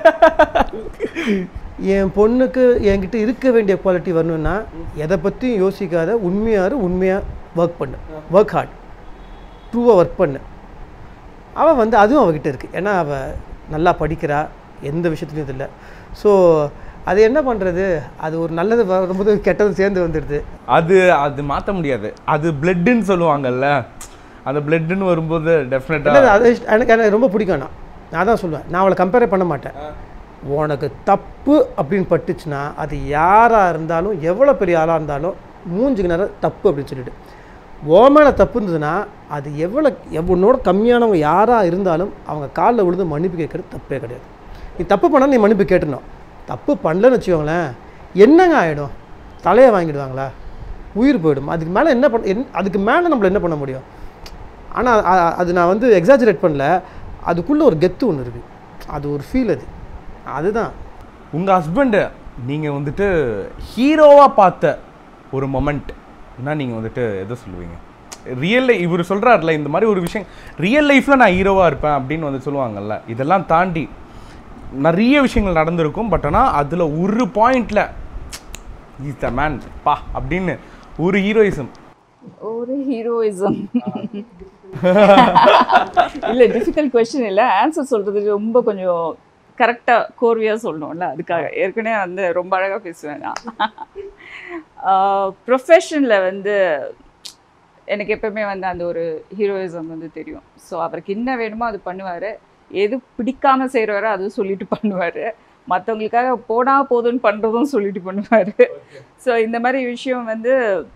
என் பொண்ணுக்கு என்கிட்ட இருக்க வேண்டிய குவாலிட்டி வரணும்னா எதை பற்றியும் யோசிக்காத உண்மையாரு உண்மையாக ஒர்க் பண்ணு ஒர்க் ஹார்ட் ட்ரூவாக ஒர்க் பண்ணு அவள் வந்து அதுவும் அவகிட்ட இருக்குது ஏன்னா அவள் நல்லா படிக்கிறா எந்த விஷயத்துலையும் இது இல்லை ஸோ அது என்ன பண்ணுறது அது ஒரு நல்லது வரும்போது கெட்டது சேர்ந்து வந்துடுது அது அது மாற்ற முடியாது அது பிளட்டுன்னு சொல்லுவாங்கல்ல அந்த பிளட்டுன்னு வரும்போது இல்லை டெஃபினட்டாக அது இஷ்ட- எனக்கு எனக்கு ரொம்ப பிடிக்கும் நான் நான் தான் சொல்லுவேன் நான் அவளை கம்பேரே பண்ண மாட்டேன் உனக்கு தப்பு அப்படின்னு பட்டுச்சுன்னா அது யாராக இருந்தாலும் எவ்வளோ பெரிய ஆளாக இருந்தாலும் மூஞ்சுக்கு நேரம் தப்பு அப்படின்னு சொல்லிட்டு ஓ மேலே தப்பு இருந்ததுன்னா அது எவ்வளோ எவ்வளோட கம்மியானவங்க யாராக இருந்தாலும் அவங்க காலில் விழுந்து மன்னிப்பு கேட்கறது தப்பே கிடையாது நீ தப்பு பண்ணால் நீ மன்னிப்பு கேட்டணும் தப்பு பண்ணலன்னு வச்சுக்கோங்களேன் என்னங்க ஆகிடும் தலையை வாங்கிடுவாங்களா உயிர் போயிடும் அதுக்கு மேலே என்ன பண்ண என் அதுக்கு மேலே நம்மள என்ன பண்ண முடியும் ஆனால் அது நான் வந்து எக்ஸாஜரேட் பண்ணல அதுக்குள்ளே ஒரு கெத்து ஒன்று இருக்குது அது ஒரு ஃபீல் அது அதுதான் உங்கள் ஹஸ்பண்டை நீங்கள் வந்துட்டு ஹீரோவாக பார்த்த ஒரு மொமெண்ட் என்ன நீங்கள் வந்துட்டு எதை சொல்லுவீங்க ரியல் இவர் சொல்கிறாருல இந்த மாதிரி ஒரு விஷயம் ரியல் லைஃப்பில் நான் ஹீரோவாக இருப்பேன் அப்படின்னு வந்து சொல்லுவாங்கல்ல இதெல்லாம் தாண்டி நிறைய விஷயங்கள் நடந்திருக்கும் பட் ஆனால் அதில் ஒரு பாயிண்டில் இஸ் த மேன் பா அப்படின்னு ஒரு ஹீரோயிசம் ஒரு ஹீரோயிசம் இல்லை டிஃபிகல்ட் கொஸ்டின் இல்லை ஆன்சர் சொல்கிறதுக்கு ரொம்ப கொஞ்சம் கரெக்டாக கோர்வையாக சொல்லணும்ல அதுக்காக ஏற்கனவே வந்து ரொம்ப அழகாக பேசுவேன் நான் ப்ரொஃபஷனில் வந்து எனக்கு எப்பவுமே வந்து அந்த ஒரு ஹீரோயிசம் வந்து தெரியும் ஸோ அவருக்கு என்ன வேணுமோ அது பண்ணுவார் எது பிடிக்காம செய்கிறவரோ அதுவும் சொல்லிட்டு பண்ணுவார் மற்றவங்களுக்காக போனா போதும்னு பண்ணுறதும் சொல்லிட்டு பண்ணுவார் ஸோ இந்த மாதிரி விஷயம் வந்து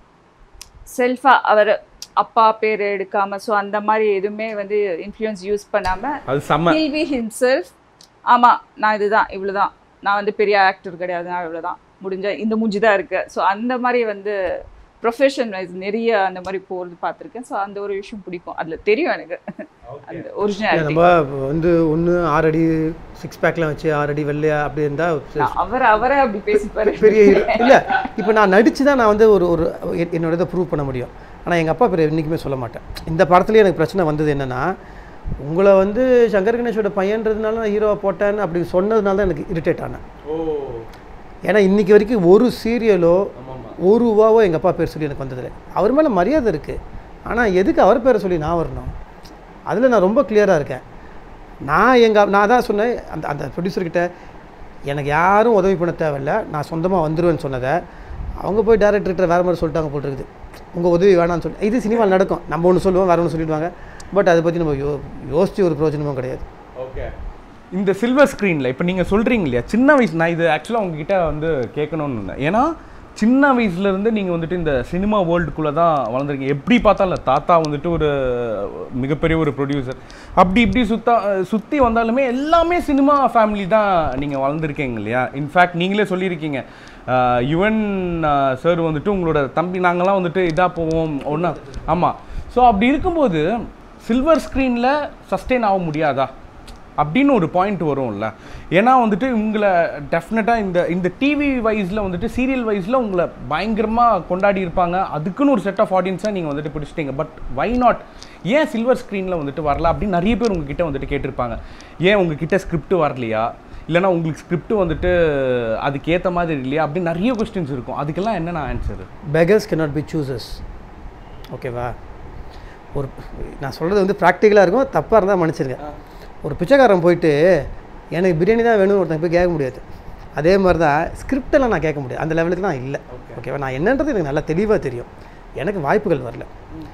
செல்ஃபாக அவர் அப்பா பேர் எடுக்காம ஸோ அந்த மாதிரி எதுவுமே வந்து இன்ஃப்ளூயன்ஸ் யூஸ் பண்ணாமல் அது செம்ம ஹில் பி ஹிம்செல்ஃப் ஆமாம் நான் இதுதான் இவ்வளவுதான் நான் வந்து பெரிய ஆக்டர் கிடையாது நான் இவ்வளவுதான் முடிஞ்சா இந்த மூஞ்சி தான் இருக்கு ஸோ அந்த மாதிரி வந்து ப்ரொஃபஷன் வைஸ் நிறைய அந்த மாதிரி போகிறது பார்த்துருக்கேன் ஸோ அந்த ஒரு விஷயம் பிடிக்கும் அதில் தெரியும் எனக்கு அந்த இல்ல, ஒரிஜினாலிட்டி நம்ம வந்து ஒன்று ஆறு அடி சிக்ஸ் பேக்லாம் வச்சு ஆறு அடி வெள்ளையா அப்படி இருந்தால் அவர் அவரே அப்படி பேசிப்பாரு பெரிய இல்லை இப்போ நான் நடிச்சு தான் நான் வந்து ஒரு ஒரு எ- என்னோட இதை ப்ரூவ் பண்ண முடியும் ஆனால் எங்கள் அப்பா பேர் என்றைக்குமே சொல்ல மாட்டேன் இந்த படத்துலேயே எனக்கு பிரச்சனை வந்தது என்னென்னா உங்களை வந்து சங்கர் கணேஷோட பையன்றதுனால நான் ஹீரோவை போட்டேன்னு அப்படி சொன்னதுனால தான் எனக்கு இரிட்டேட் ஆனேன் ஏன்னா இன்னைக்கு வரைக்கும் ஒரு சீரியலோ ஒரு ரூபாவோ எங்கள் அப்பா பேர் சொல்லி எனக்கு வந்ததில்லை அவர் மேலே மரியாதை இருக்குது ஆனால் எதுக்கு அவர் பேரை சொல்லி நான் வரணும் அதில் நான் ரொம்ப கிளியராக இருக்கேன் நான் எங்கள் நான் தான் சொன்னேன் அந்த அந்த ப்ரொடியூசர்கிட்ட எனக்கு யாரும் உதவி பண்ண தேவையில்ல நான் சொந்தமாக வந்துருவேன்னு சொன்னதை அவங்க போய் டேரக்டர்கிட்ட வேறு மாதிரி சொல்லிட்டாங்க போல் இருக்குது உங்கள் உதவி வேணாம்னு சொல்லி இது சினிமாவில் நடக்கும் நம்ம ஒன்று சொல்லுவோம் வேறு ஒன்று சொல்லிடுவாங்க பட் அதை பற்றி நம்ம யோ யோசிச்சு ஒரு பிரயோஜனமும் கிடையாது ஓகே இந்த சில்வர் ஸ்க்ரீனில் இப்போ நீங்கள் சொல்கிறீங்க இல்லையா சின்ன வயசு நான் இது ஆக்சுவலாக உங்ககிட்ட வந்து கேட்கணும்னு இருந்தேன் ஏன்னா சின்ன வயசுலேருந்து நீங்கள் வந்துட்டு இந்த சினிமா வேர்ல்டுக்குள்ளே தான் வளர்ந்துருக்கீங்க எப்படி பார்த்தாலும் தாத்தா வந்துட்டு ஒரு மிகப்பெரிய ஒரு ப்ரொடியூசர் அப்படி இப்படி சுத்தா சுற்றி வந்தாலுமே எல்லாமே சினிமா ஃபேமிலி தான் நீங்கள் வளர்ந்துருக்கீங்க இல்லையா இன்ஃபேக்ட் நீங்களே சொல்லியிருக்கீங்க யுவன் சார் வந்துட்டு உங்களோட தம்பி நாங்களாம் வந்துட்டு இதாக போவோம் ஒன்றா ஆமாம் ஸோ அப்படி இருக்கும்போது சில்வர் ஸ்க்ரீனில் சஸ்டெயின் ஆக முடியாதா அப்படின்னு ஒரு பாயிண்ட் வரும்ல ஏன்னா வந்துட்டு உங்களை டெஃபினட்டாக இந்த இந்த டிவி வைஸில் வந்துட்டு சீரியல் வைஸில் உங்களை பயங்கரமாக கொண்டாடி இருப்பாங்க அதுக்குன்னு ஒரு செட் ஆஃப் ஆடியன்ஸை நீங்கள் வந்துட்டு பிடிச்சிட்டீங்க பட் வை நாட் ஏன் சில்வர் ஸ்க்ரீனில் வந்துட்டு வரல அப்படின்னு நிறைய பேர் உங்ககிட்ட வந்துட்டு கேட்டிருப்பாங்க ஏன் உங்ககிட்ட ஸ்கிரிப்ட் வரலையா இல்லைனா உங்களுக்கு ஸ்கிரிப்ட் வந்துட்டு அதுக்கேற்ற மாதிரி இல்லையா அப்படின்னு நிறைய கொஸ்டின்ஸ் இருக்கும் அதுக்கெல்லாம் என்னென்ன answer beggars cannot be choosers ஓகேவா ஒரு நான் சொல்கிறது வந்து ப்ராக்டிக்கலாக இருக்கும் தப்பாக இருந்தால் மன்னிச்சிருங்க ஒரு பிச்சைக்காரன் போயிட்டு எனக்கு பிரியாணி தான் வேணும்னு ஒருத்தன் போய் கேட்க முடியாது அதே மாதிரி தான் ஸ்கிரிப்டெல்லாம் நான் கேட்க முடியாது அந்த லெவலுக்கு நான் இல்லை ஓகேவா நான் என்னன்றது எனக்கு நல்லா தெளிவாக தெரியும் எனக்கு வாய்ப்புகள் வரல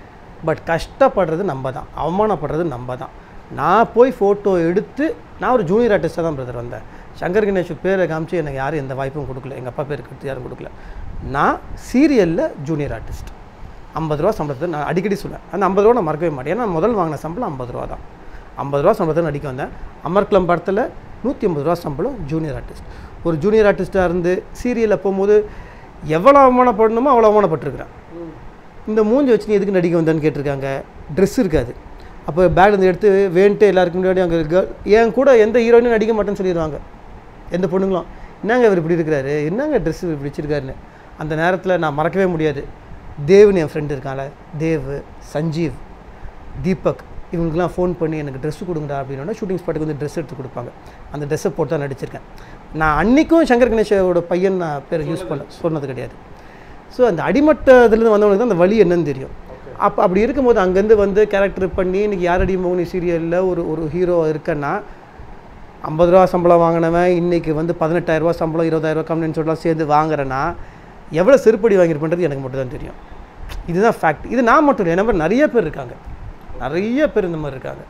பட் கஷ்டப்படுறது நம்ம தான் அவமானப்படுறது நம்ம தான் நான் போய் ஃபோட்டோ எடுத்து நான் ஒரு ஜூனியர் ஆர்டிஸ்ட்டாக தான் பிரதர் வந்தேன் சங்கர் கணேஷ் பேரை காமிச்சு எனக்கு யாரும் எந்த வாய்ப்பும் கொடுக்கல எங்கள் அப்பா பேருக்கு கொடுத்து யாரும் கொடுக்கல நான் சீரியலில் ஜூனியர் ஆர்டிஸ்ட் ஐம்பது ரூபா சம்பளத்தை நான் அடிக்கடி சொல்லுவேன் அந்த ஐம்பது ரூபா நான் மறக்கவே மாட்டேன் ஏன்னா முதல் வாங்கின சம்பளம் ஐம்பது ரூபா தான் ஐம்பது ரூபா சம்பளத்தை நடிக்க வந்தேன் அமர்க்லம் படத்தில் நூற்றி ஐம்பது ரூபா சம்பளம் ஜூனியர் ஆர்டிஸ்ட் ஒரு ஜூனியர் ஆர்டிஸ்ட்டாக இருந்து சீரியலில் போகும்போது எவ்வளோ அவமானப்படணுமோ அவ்வளோ அவமானப்பட்டிருக்கிறேன் இந்த மூஞ்சி வச்சு நீ எதுக்கு நடிக்க வந்தேன்னு கேட்டிருக்காங்க ட்ரெஸ் இருக்காது அப்போ பேக்ல இருந்து எடுத்து வேண்ட்டு எல்லாருக்கும் முன்னாடி அங்கே கேர்ள் என் கூட எந்த ஹீரோயினும் நடிக்க மாட்டேன்னு சொல்லிடுவாங்க எந்த பொண்ணுங்களும் என்னங்க இவர் இப்படி இருக்கிறாரு என்னங்க ட்ரெஸ் இப்படி வச்சிருக்காருன்னு அந்த நேரத்தில் நான் மறக்கவே முடியாது தேவ்னு என் ஃப்ரெண்டு இருக்கான்ல தேவ் சஞ்சீவ் தீபக் இவங்களுக்குலாம் ஃபோன் பண்ணி எனக்கு ட்ரெஸ் கொடுங்கடா அப்படின்னா ஷூட்டிங் ஸ்பாட்டுக்கு வந்து ட்ரெஸ் எடுத்து கொடுப்பாங்க அந்த ட்ரெஸ்ஸை போட்டு தான் நடிச்சிருக்கேன் நான் அன்றைக்கும் சங்கர் கணேஷோட பையன் நான் பேர் யூஸ் பண்ண சொன்னது கிடையாது ஸோ அந்த அடிமட்டத்துலேருந்து வந்தவனுக்கு தான் அந்த வழி என்னன்னு தெரியும் அப்போ அப்படி இருக்கும்போது அங்கேருந்து வந்து கேரக்டர் பண்ணி இன்னைக்கு யாரடி மௌனி சீரியலில் ஒரு ஒரு ஹீரோ இருக்கேன்னா ஐம்பது ரூபா சம்பளம் வாங்கினவன் இன்னைக்கு வந்து பதினெட்டாயிரரூபா சம்பளம் இருபதாயிரரூபா கம்பெனின்னு சொல்லலாம் சேர்ந்து வாங்குறேன்னா எவ்வளோ செருப்படி வாங்கியிருப்பேன்றது எனக்கு மட்டும் தான் தெரியும் இதுதான் ஃபேக்ட் இது நான் மட்டும் இல்லை என்ன மாதிரி நிறைய பேர் இருக்காங்க நிறைய பேர் இந்த மாதிரி இருக்காங்க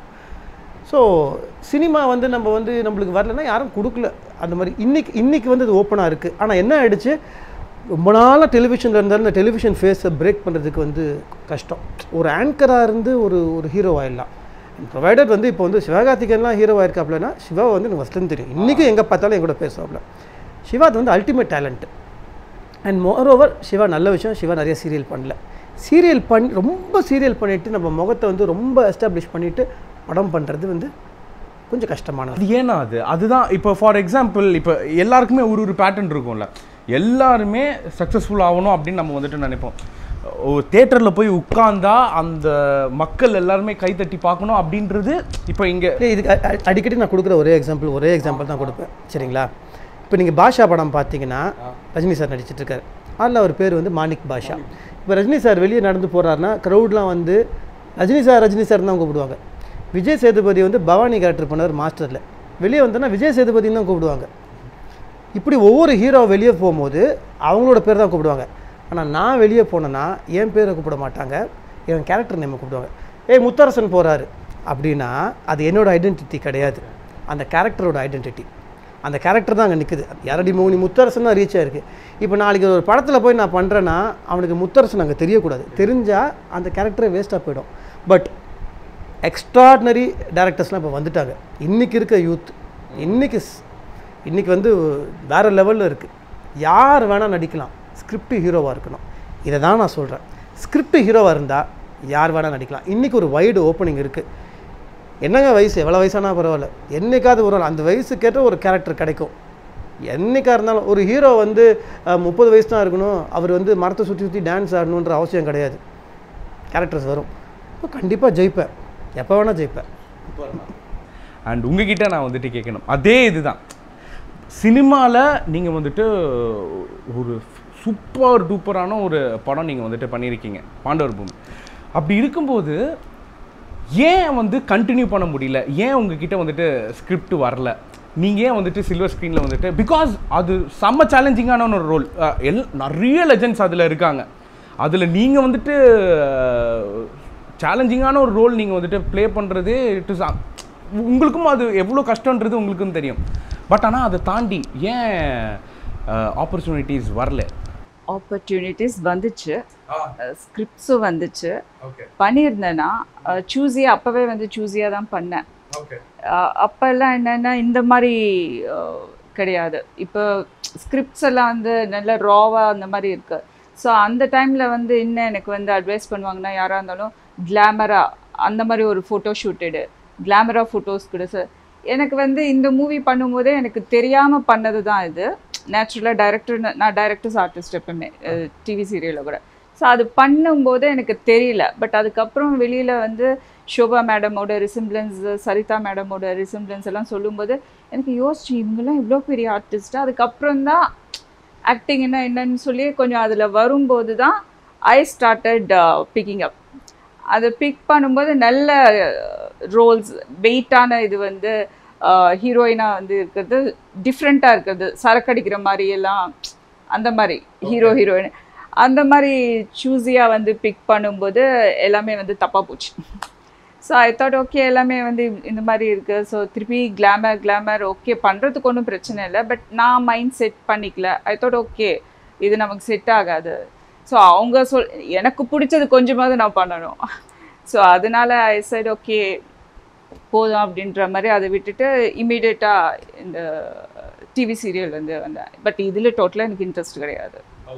ஸோ சினிமா வந்து நம்ம வந்து நம்மளுக்கு வரலன்னா யாரும் கொடுக்கல அந்த மாதிரி இன்னைக்கு இன்னைக்கு வந்து அது ஓப்பனாக இருக்குது ஆனால் என்ன ஆயிடுச்சு ரொம்ப நாளாக டெலிவிஷனில் இருந்தாலும் இந்த டெலிவிஷன் ஃபேஸை பிரேக் பண்ணுறதுக்கு வந்து கஷ்டம் ஒரு ஆங்கராக இருந்து ஒரு ஒரு ஹீரோ ஆயிடலாம் ப்ரொவைடர் வந்து இப்போ வந்து சிவகார்த்திகேயன்லாம் ஹீரோ ஆயிருக்காப்லன்னா சிவாவை வந்து எனக்கு ஃபஸ்ட்லேருந்து தெரியும் இன்றைக்கும் எங்கே பார்த்தாலும் என் கூட பேசுவாப்ல சிவா அது வந்து ultimate talent and moreover Siva நல்ல விஷயம் சிவா நிறைய சீரியல் பண்ணல சீரியல் பண்ணி ரொம்ப சீரியல் பண்ணிவிட்டு நம்ம முகத்தை வந்து ரொம்ப எஸ்டாப்ளிஷ் பண்ணிவிட்டு படம் பண்ணுறது வந்து கொஞ்சம் கஷ்டமானது அது ஏன்னா அது அதுதான் இப்போ ஃபார் எக்ஸாம்பிள் இப்போ எல்லாருக்குமே ஒரு ஒரு பேட்டர்ன் இருக்கும்ல எல்லாருமே சக்ஸஸ்ஃபுல் ஆகணும் அப்படின்னு நம்ம வந்துட்டு நினைப்போம் தேட்டரில் போய் உட்கார்ந்தா அந்த மக்கள் எல்லாருமே கைத்தட்டி பார்க்கணும் அப்படின்றது இப்போ இங்கே இல்லை இதுக்கு அ- அ- அடிக்கடி நான் கொடுக்குற ஒரே எக்ஸாம்பிள் ஒரே எக்ஸாம்பிள் தான் கொடுப்பேன் சரிங்களா இப்போ நீங்கள் பாஷா படம் பார்த்தீங்கன்னா ரஜினி சார் நடிச்சிட்டு இருக்காரு அதில் அவர் பேர் வந்து மாணிக் பாஷா இப்போ ரஜினி சார் வெளியே நடந்து போகிறாருன்னா க்ரௌட்லாம் வந்து ரஜினி சார் ரஜினி சார் தான் கூப்பிடுவாங்க விஜய் சேதுபதி வந்து பவானி கேரக்டர் பண்ணவர் மாஸ்டரில் வெளியே வந்தோன்னா விஜய் சேதுபதினு தான் கூப்பிடுவாங்க இப்படி ஒவ்வொரு ஹீரோ வெளியே போகும்போது அவங்களோட பேர் தான் கூப்பிடுவாங்க ஆனால் நான் வெளியே போனேன்னா என் பேரை கூப்பிட மாட்டாங்க என் கேரக்டர் நேமை கூப்பிடுவாங்க ஏய் முத்தரசன் போகிறாரு அப்படின்னா அது என்னோட ஐடென்டிட்டி கிடையாது அந்த கேரக்டரோட ஐடென்டிட்டி அந்த கேரக்டர் தான் அங்கே நிற்குது யாரடி மௌனி முத்தரசன் தான் ரீச் ஆயிருக்கு இப்போ நாளைக்கு ஒரு படத்தில் போய் நான் பண்ணுறேன்னா அவனுக்கு முத்தரசன் அங்கே தெரியக்கூடாது தெரிஞ்சால் அந்த கேரக்டரே வேஸ்ட்டாக போயிடும் பட் எக்ஸ்ட்ராடினரி டேரக்டர்ஸ்லாம் இப்போ வந்துட்டாங்க இன்றைக்கி இருக்க யூத் இன்றைக்கி இன்றைக்கி வந்து வேறு லெவலில் இருக்குது யார் வேணால் நடிக்கலாம் ஸ்கிரிப்ட் ஹீரோவாக இருக்கணும் இதை தான் நான் சொல்கிறேன் ஸ்கிரிப்ட் ஹீரோவாக இருந்தால் யார் வேணால் நடிக்கலாம் இன்றைக்கி ஒரு வைடு ஓப்பனிங் இருக்குது என்னங்க வயசு எவ்வளோ வயசானா பரவாயில்ல என்னைக்காவது ஒரு நாள் அந்த வயசுக்கேற்ற ஒரு கேரக்டர் கிடைக்கும் என்னைக்கா இருந்தாலும் ஒரு ஹீரோ வந்து முப்பது வயசு தான் இருக்கணும் அவர் வந்து மரத்தை சுற்றி சுற்றி டான்ஸ் ஆடணுன்ற அவசியம் கிடையாது கேரக்டர்ஸ் வரும் கண்டிப்பாக ஜெயிப்பேன் எப்போ வேணால் ஜெயிப்பேன் அண்ட் உங்ககிட்ட நான் வந்துட்டு கேட்கணும் அதே இதுதான் சினிமாவில் நீங்கள் வந்துட்டு ஒரு சூப்பர் டூப்பரான ஒரு படம் நீங்கள் வந்துட்டு பண்ணியிருக்கீங்க பாண்டவர் பூமி அப்படி இருக்கும்போது ஏன் வந்து கண்டினியூ பண்ண முடியல ஏன் உங்ககிட்ட வந்துட்டு ஸ்கிரிப்ட் வரல நீங்கள் ஏன் வந்துட்டு சில்வர் ஸ்க்ரீனில் வந்துட்டு பிகாஸ் அது செம்ம சேலஞ்சிங்கான ஒரு ரோல் எல் நிறைய லெஜண்ட்ஸ் அதில் இருக்காங்க அதில் நீங்கள் வந்துட்டு சேலஞ்சிங்கான ஒரு ரோல் நீங்கள் வந்துட்டு ப்ளே பண்ணுறது இட் இஸ் உங்களுக்கும் அது எவ்வளோ கஷ்டன்றது உங்களுக்கும் தெரியும் பட் ஆனால் அதை தாண்டி ஏன் ஆப்பர்ச்சுனிட்டிஸ் வரல ஆப்பர்ச்சுனிட்டிஸ் வந்துச்சு ஸ்கிரிப்ட்ஸும் வந்துச்சு பண்ணியிருந்தேன்னா சூஸியாக அப்போவே வந்து சூஸியாக தான் பண்ணேன் அஹ் அப்பெல்லாம் என்னென்னா இந்த மாதிரி அஹ், கிடையாது இப்போ ஸ்கிரிப்ட்ஸ் எல்லாம் வந்து நல்ல ராவாக அந்த மாதிரி இருக்கு ஸோ அந்த டைமில் வந்து இன்னும் எனக்கு வந்து அட்வைஸ் பண்ணுவாங்கன்னா யாராக இருந்தாலும் கிளாமராக அந்த மாதிரி ஒரு ஃபோட்டோ ஷூட் எடு கிளாமராக ஃபோட்டோஸ் கொடு சார் எனக்கு வந்து இந்த மூவி பண்ணும்போதே எனக்கு தெரியாமல் பண்ணது தான் இது நேச்சுரலாக டைரக்டர் நான் டைரக்டர்ஸ் ஆர்டிஸ்ட் எப்பவுமே டிவி சீரியலில் கூட ஸோ அது பண்ணும்போது எனக்கு தெரியல பட் அதுக்கப்புறம் வெளியில் வந்து ஷோபா மேடமோட ரிசிம்ப்ளன்ஸ் சரிதா மேடமோட ரிசிம்ப்ளன்ஸ் எல்லாம் சொல்லும்போது எனக்கு யோசிச்சு இவங்கெல்லாம் இவ்வளோ பெரிய ஆர்டிஸ்ட் அதுக்கப்புறம் தான் ஆக்டிங் என்ன என்னன்னு சொல்லி கொஞ்சம் அதில் வரும்போது தான் ஐ ஸ்டார்டட் பிக்கிங் அப் அதை பிக் பண்ணும்போது நல்ல ரோல்ஸ் வெயிட்டான இது வந்து ஹீரோயினாக வந்து இருக்கிறது டிஃப்ரெண்ட்டாக இருக்கிறது சரக்கடிக்கிற மாதிரி எல்லாம் அந்த மாதிரி ஹீரோ ஹீரோயின் அந்த மாதிரி சூஸியாக வந்து பிக் பண்ணும்போது எல்லாமே வந்து தப்பாக போச்சு ஸோ ஐ தாட் ஓகே எல்லாமே வந்து இந்த மாதிரி இருக்குது ஸோ திருப்பி கிளாமர் கிளாமர் ஓகே பண்ணுறதுக்கு ஒன்றும் பிரச்சனை இல்லை பட் நான் மைண்ட் செட் பண்ணிக்கல ஐ தாட் ஓகே இது நமக்கு செட் ஆகாது ஸோ அவங்க சொல் எனக்கு பிடிச்சது கொஞ்சமாவது நான் பண்ணணும் ஸோ அதனால ஐ சைட் ஓகே போதும் அப்படின்ற மாதிரி அதை விட்டுட்டு இமீடியட்டாக இந்த டிவி சீரியல் வந்து வந்தேன் பட் இதில் டோட்டலாக எனக்கு இன்ட்ரெஸ்ட் கிடையாது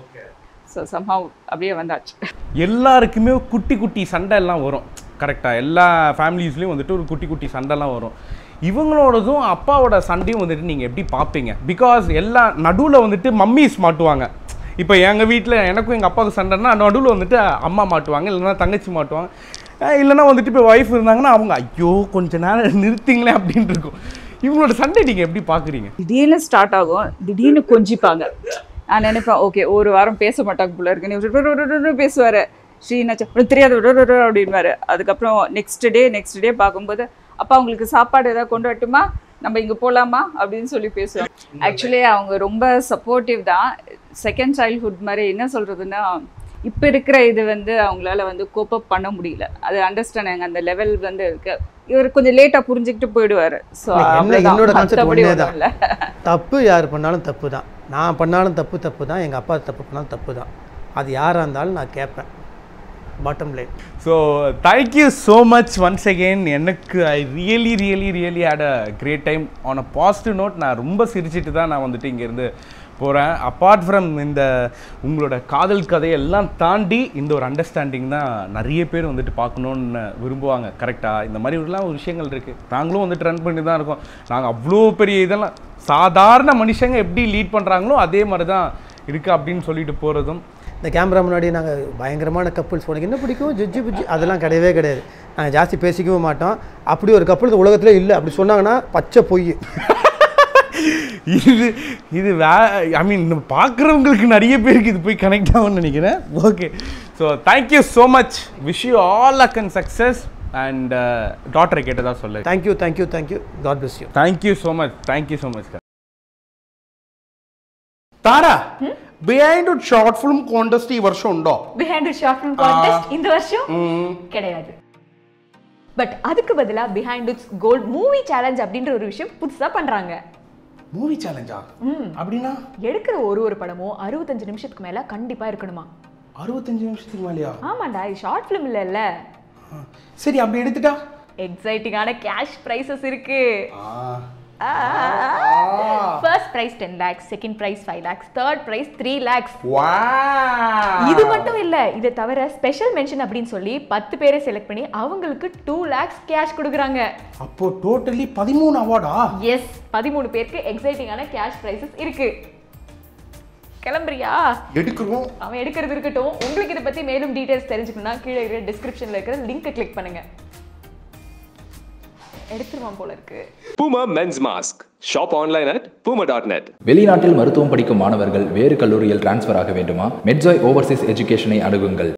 ஸோ சம்ஹவ் அப்படியே வந்தாச்சு எல்லாருக்குமே குட்டி குட்டி சண்டை எல்லாம் வரும் கரெக்டாக எல்லா ஃபேமிலிஸ்லேயும் வந்துட்டு ஒரு குட்டி குட்டி சண்டைலாம் வரும் இவங்களோடதும் அப்பாவோட சண்டையும் வந்துட்டு நீங்கள் எப்படி பார்ப்பீங்க பிகாஸ் எல்லா நடுவில் வந்துட்டு மம்மிஸ் மாட்டுவாங்க இப்போ எங்கள் வீட்டில் எனக்கும் எங்கள் அப்பாவுக்கு சண்டைன்னா நடுவில் வந்துட்டு அம்மா மாட்டுவாங்க இல்லைன்னா தங்கச்சி மாட்டுவாங்க அஹ் இல்லைன்னா வந்துட்டு இப்போ ஒய்ஃப் இருந்தாங்கன்னா அவங்க ஐயோ கொஞ்ச நேரம் நிறுத்திங்களேன் அப்படின்னு இருக்கும் இவங்களோட சண்டை நீங்கள் எப்படி பார்க்குறீங்க திடீர்னு ஸ்டார்ட் ஆகும் திடீர்னு கொஞ்சிப்பாங்க நான் நினைப்பேன் ஓகே ஒரு வாரம் பேச மாட்டாங்க போல இருக்குன்னு பேசுவார் ஸ்ரீனாச்சா உனக்கு தெரியாது அப்படின்வாரு அதுக்கப்புறம் நெக்ஸ்ட் டே நெக்ஸ்ட் டே பார்க்கும்போது அப்பா உங்களுக்கு சாப்பாடு ஏதாவது கொண்டு வரட்டுமா நம்ம இங்கே போகலாமா அப்படின்னு சொல்லி பேசுவோம் ஆக்சுவலி அவங்க ரொம்ப சப்போர்ட்டிவ் தான் செகண்ட் சைல்ட்ஹுட் மாதிரி என்ன சொல்கிறதுன்னா இப்போ இருக்கிற இது வந்து அவங்களால வந்து கோப்பப் பண்ண முடியல அது அண்டர்ஸ்டாண்டிங் அந்த லெவல் வந்து இருக்கு இவர் கொஞ்சம் லேட்டாக புரிஞ்சுக்கிட்டு போயிடுவார் ஸோ என்ன என்னோட கான்செப்ட் மற்றபடி ஒன்றே ஒன்றும் தான் இல்லை தப்பு யார் பண்ணாலும் தப்பு தான் நான் பண்ணாலும் தப்பு தப்பு தான் எங்கள் அப்பா தப்பு பண்ணாலும் தப்பு தான் அது யாராக இருந்தாலும் நான் கேட்பேன் bottom line so thank you so much once again எனக்கு I really really really had a great time on a positive note நான் ரொம்ப சிரிச்சிட்டு தான் நான் வந்துட்டு இங்கேருந்து போகிறேன் அப்பார்ட் ஃப்ரம் இந்த உங்களோட காதல் கதையெல்லாம் தாண்டி இந்த ஒரு அண்டர்ஸ்டாண்டிங் தான் நிறைய பேர் வந்துட்டு பார்க்கணுன்னு விரும்புவாங்க கரெக்டாக இந்த மாதிரி எல்லாம் ஒரு விஷயங்கள் இருக்குது நாங்களும் வந்துட்டு ரன் பண்ணி தான் இருக்கோம் நாங்கள் அவ்வளோ பெரிய இதெல்லாம் சாதாரண மனுஷங்க எப்படி லீட் பண்ணுறாங்களோ அதே மாதிரி தான் இருக்குது அப்படின்னு சொல்லிட்டு போகிறதும் இந்த கேமரா முன்னாடி நாங்கள் பயங்கரமான கப்புள்ஸ் உனக்கு என்ன பிடிக்கும் ஜிஜ்ஜி புஜ்ஜி அதெல்லாம் கிடையவே கிடையாது நாங்கள் ஜாஸ்தி பேசிக்கவும் மாட்டோம் அப்படி ஒரு கப்பல் இந்த உலகத்தில் இல்லை அப்படி சொன்னாங்கன்னா பச்சை பொய் இது இது வே ஐ மீன் பார்க்குறவங்களுக்கு நிறைய பேருக்கு இது போய் கனெக்ட் ஆகும்னு நினைக்கிறேன் okay so thank you so much wish you all luck and success and டாக்டரை கேட்டதா சொல்ல thank you thank you thank you god bless you thank you so much thank you so much താരാ ബിഹൈൻഡ് ഷോർട്ട് ഫിലിം കോntest ഈ വർഷം ഉണ്ടോ பிஹைண்ட் ஷார்ட் ஃபிலிம் கான்டெஸ்ட் இந்த வருஷம் கிடையாது பட் அதுக்கு பதிலா behind it's gold movie challenge அப்படின்ற ஒரு விஷயம் புதுசா பண்றாங்க மூவி சேலஞ்சா அப்படின்னா எடுக்கிற ஒரு ஒரு படமும் அறுபத்தஞ்சு நிமிஷத்துக்கு மேல கண்டிப்பா இருக்கணுமா அறுபத்தஞ்சு நிமிஷத்துக்கு மேலேயா ஆமாண்டா இது ஷார்ட் ஃபிலிம் இல்லைல்ல சரி அப்படி எடுத்துட்டா எக்ஸைட்டிங்கான கேஷ் ப்ரைஸஸ் இருக்கு first prize ten lakhs second prize five lakhs third prize three lakhs இது மட்டும் இல்ல இதை தவிர ஸ்பெஷல் மென்ஷன் அப்படின்னு சொல்லி பத்து பேரை செலக்ட் பண்ணி அவங்களுக்கு டூ லேக்ஸ் கேஷ் கொடுக்குறாங்க அப்போ டோட்டலி பதிமூணு அவார்டா எஸ் பதிமூணு பேருக்கு எக்ஸைட்டிங்கான கேஷ் ப்ரைஸஸ் இருக்கு கிளம்புறியா எடுக்கிறோம் அவன் எடுக்கிறது இருக்கட்டும் உங்களுக்கு இதை பத்தி மேலும் டீடைல்ஸ் தெரிஞ்சுக்கணும்னா கீழே இருக்கிற டிஸ்கிரிப்ஷன்ல இருக்கிற லிங்கை கிளிக் பண்ணுங்க எடுத்துருவான் போல இருக்கு Puma Men's Mask. Shop online at puma.net. வெளிநாட்டில் மருத்துவம் படிக்கும் மாணவர்கள் வேறு கல்லூரியில் டிரான்ஸ்ஃபர் ஆக வேண்டுமா மெட்ஜாய் ஓவர்சீஸ் எஜுகேஷனை அணுகுங்கள்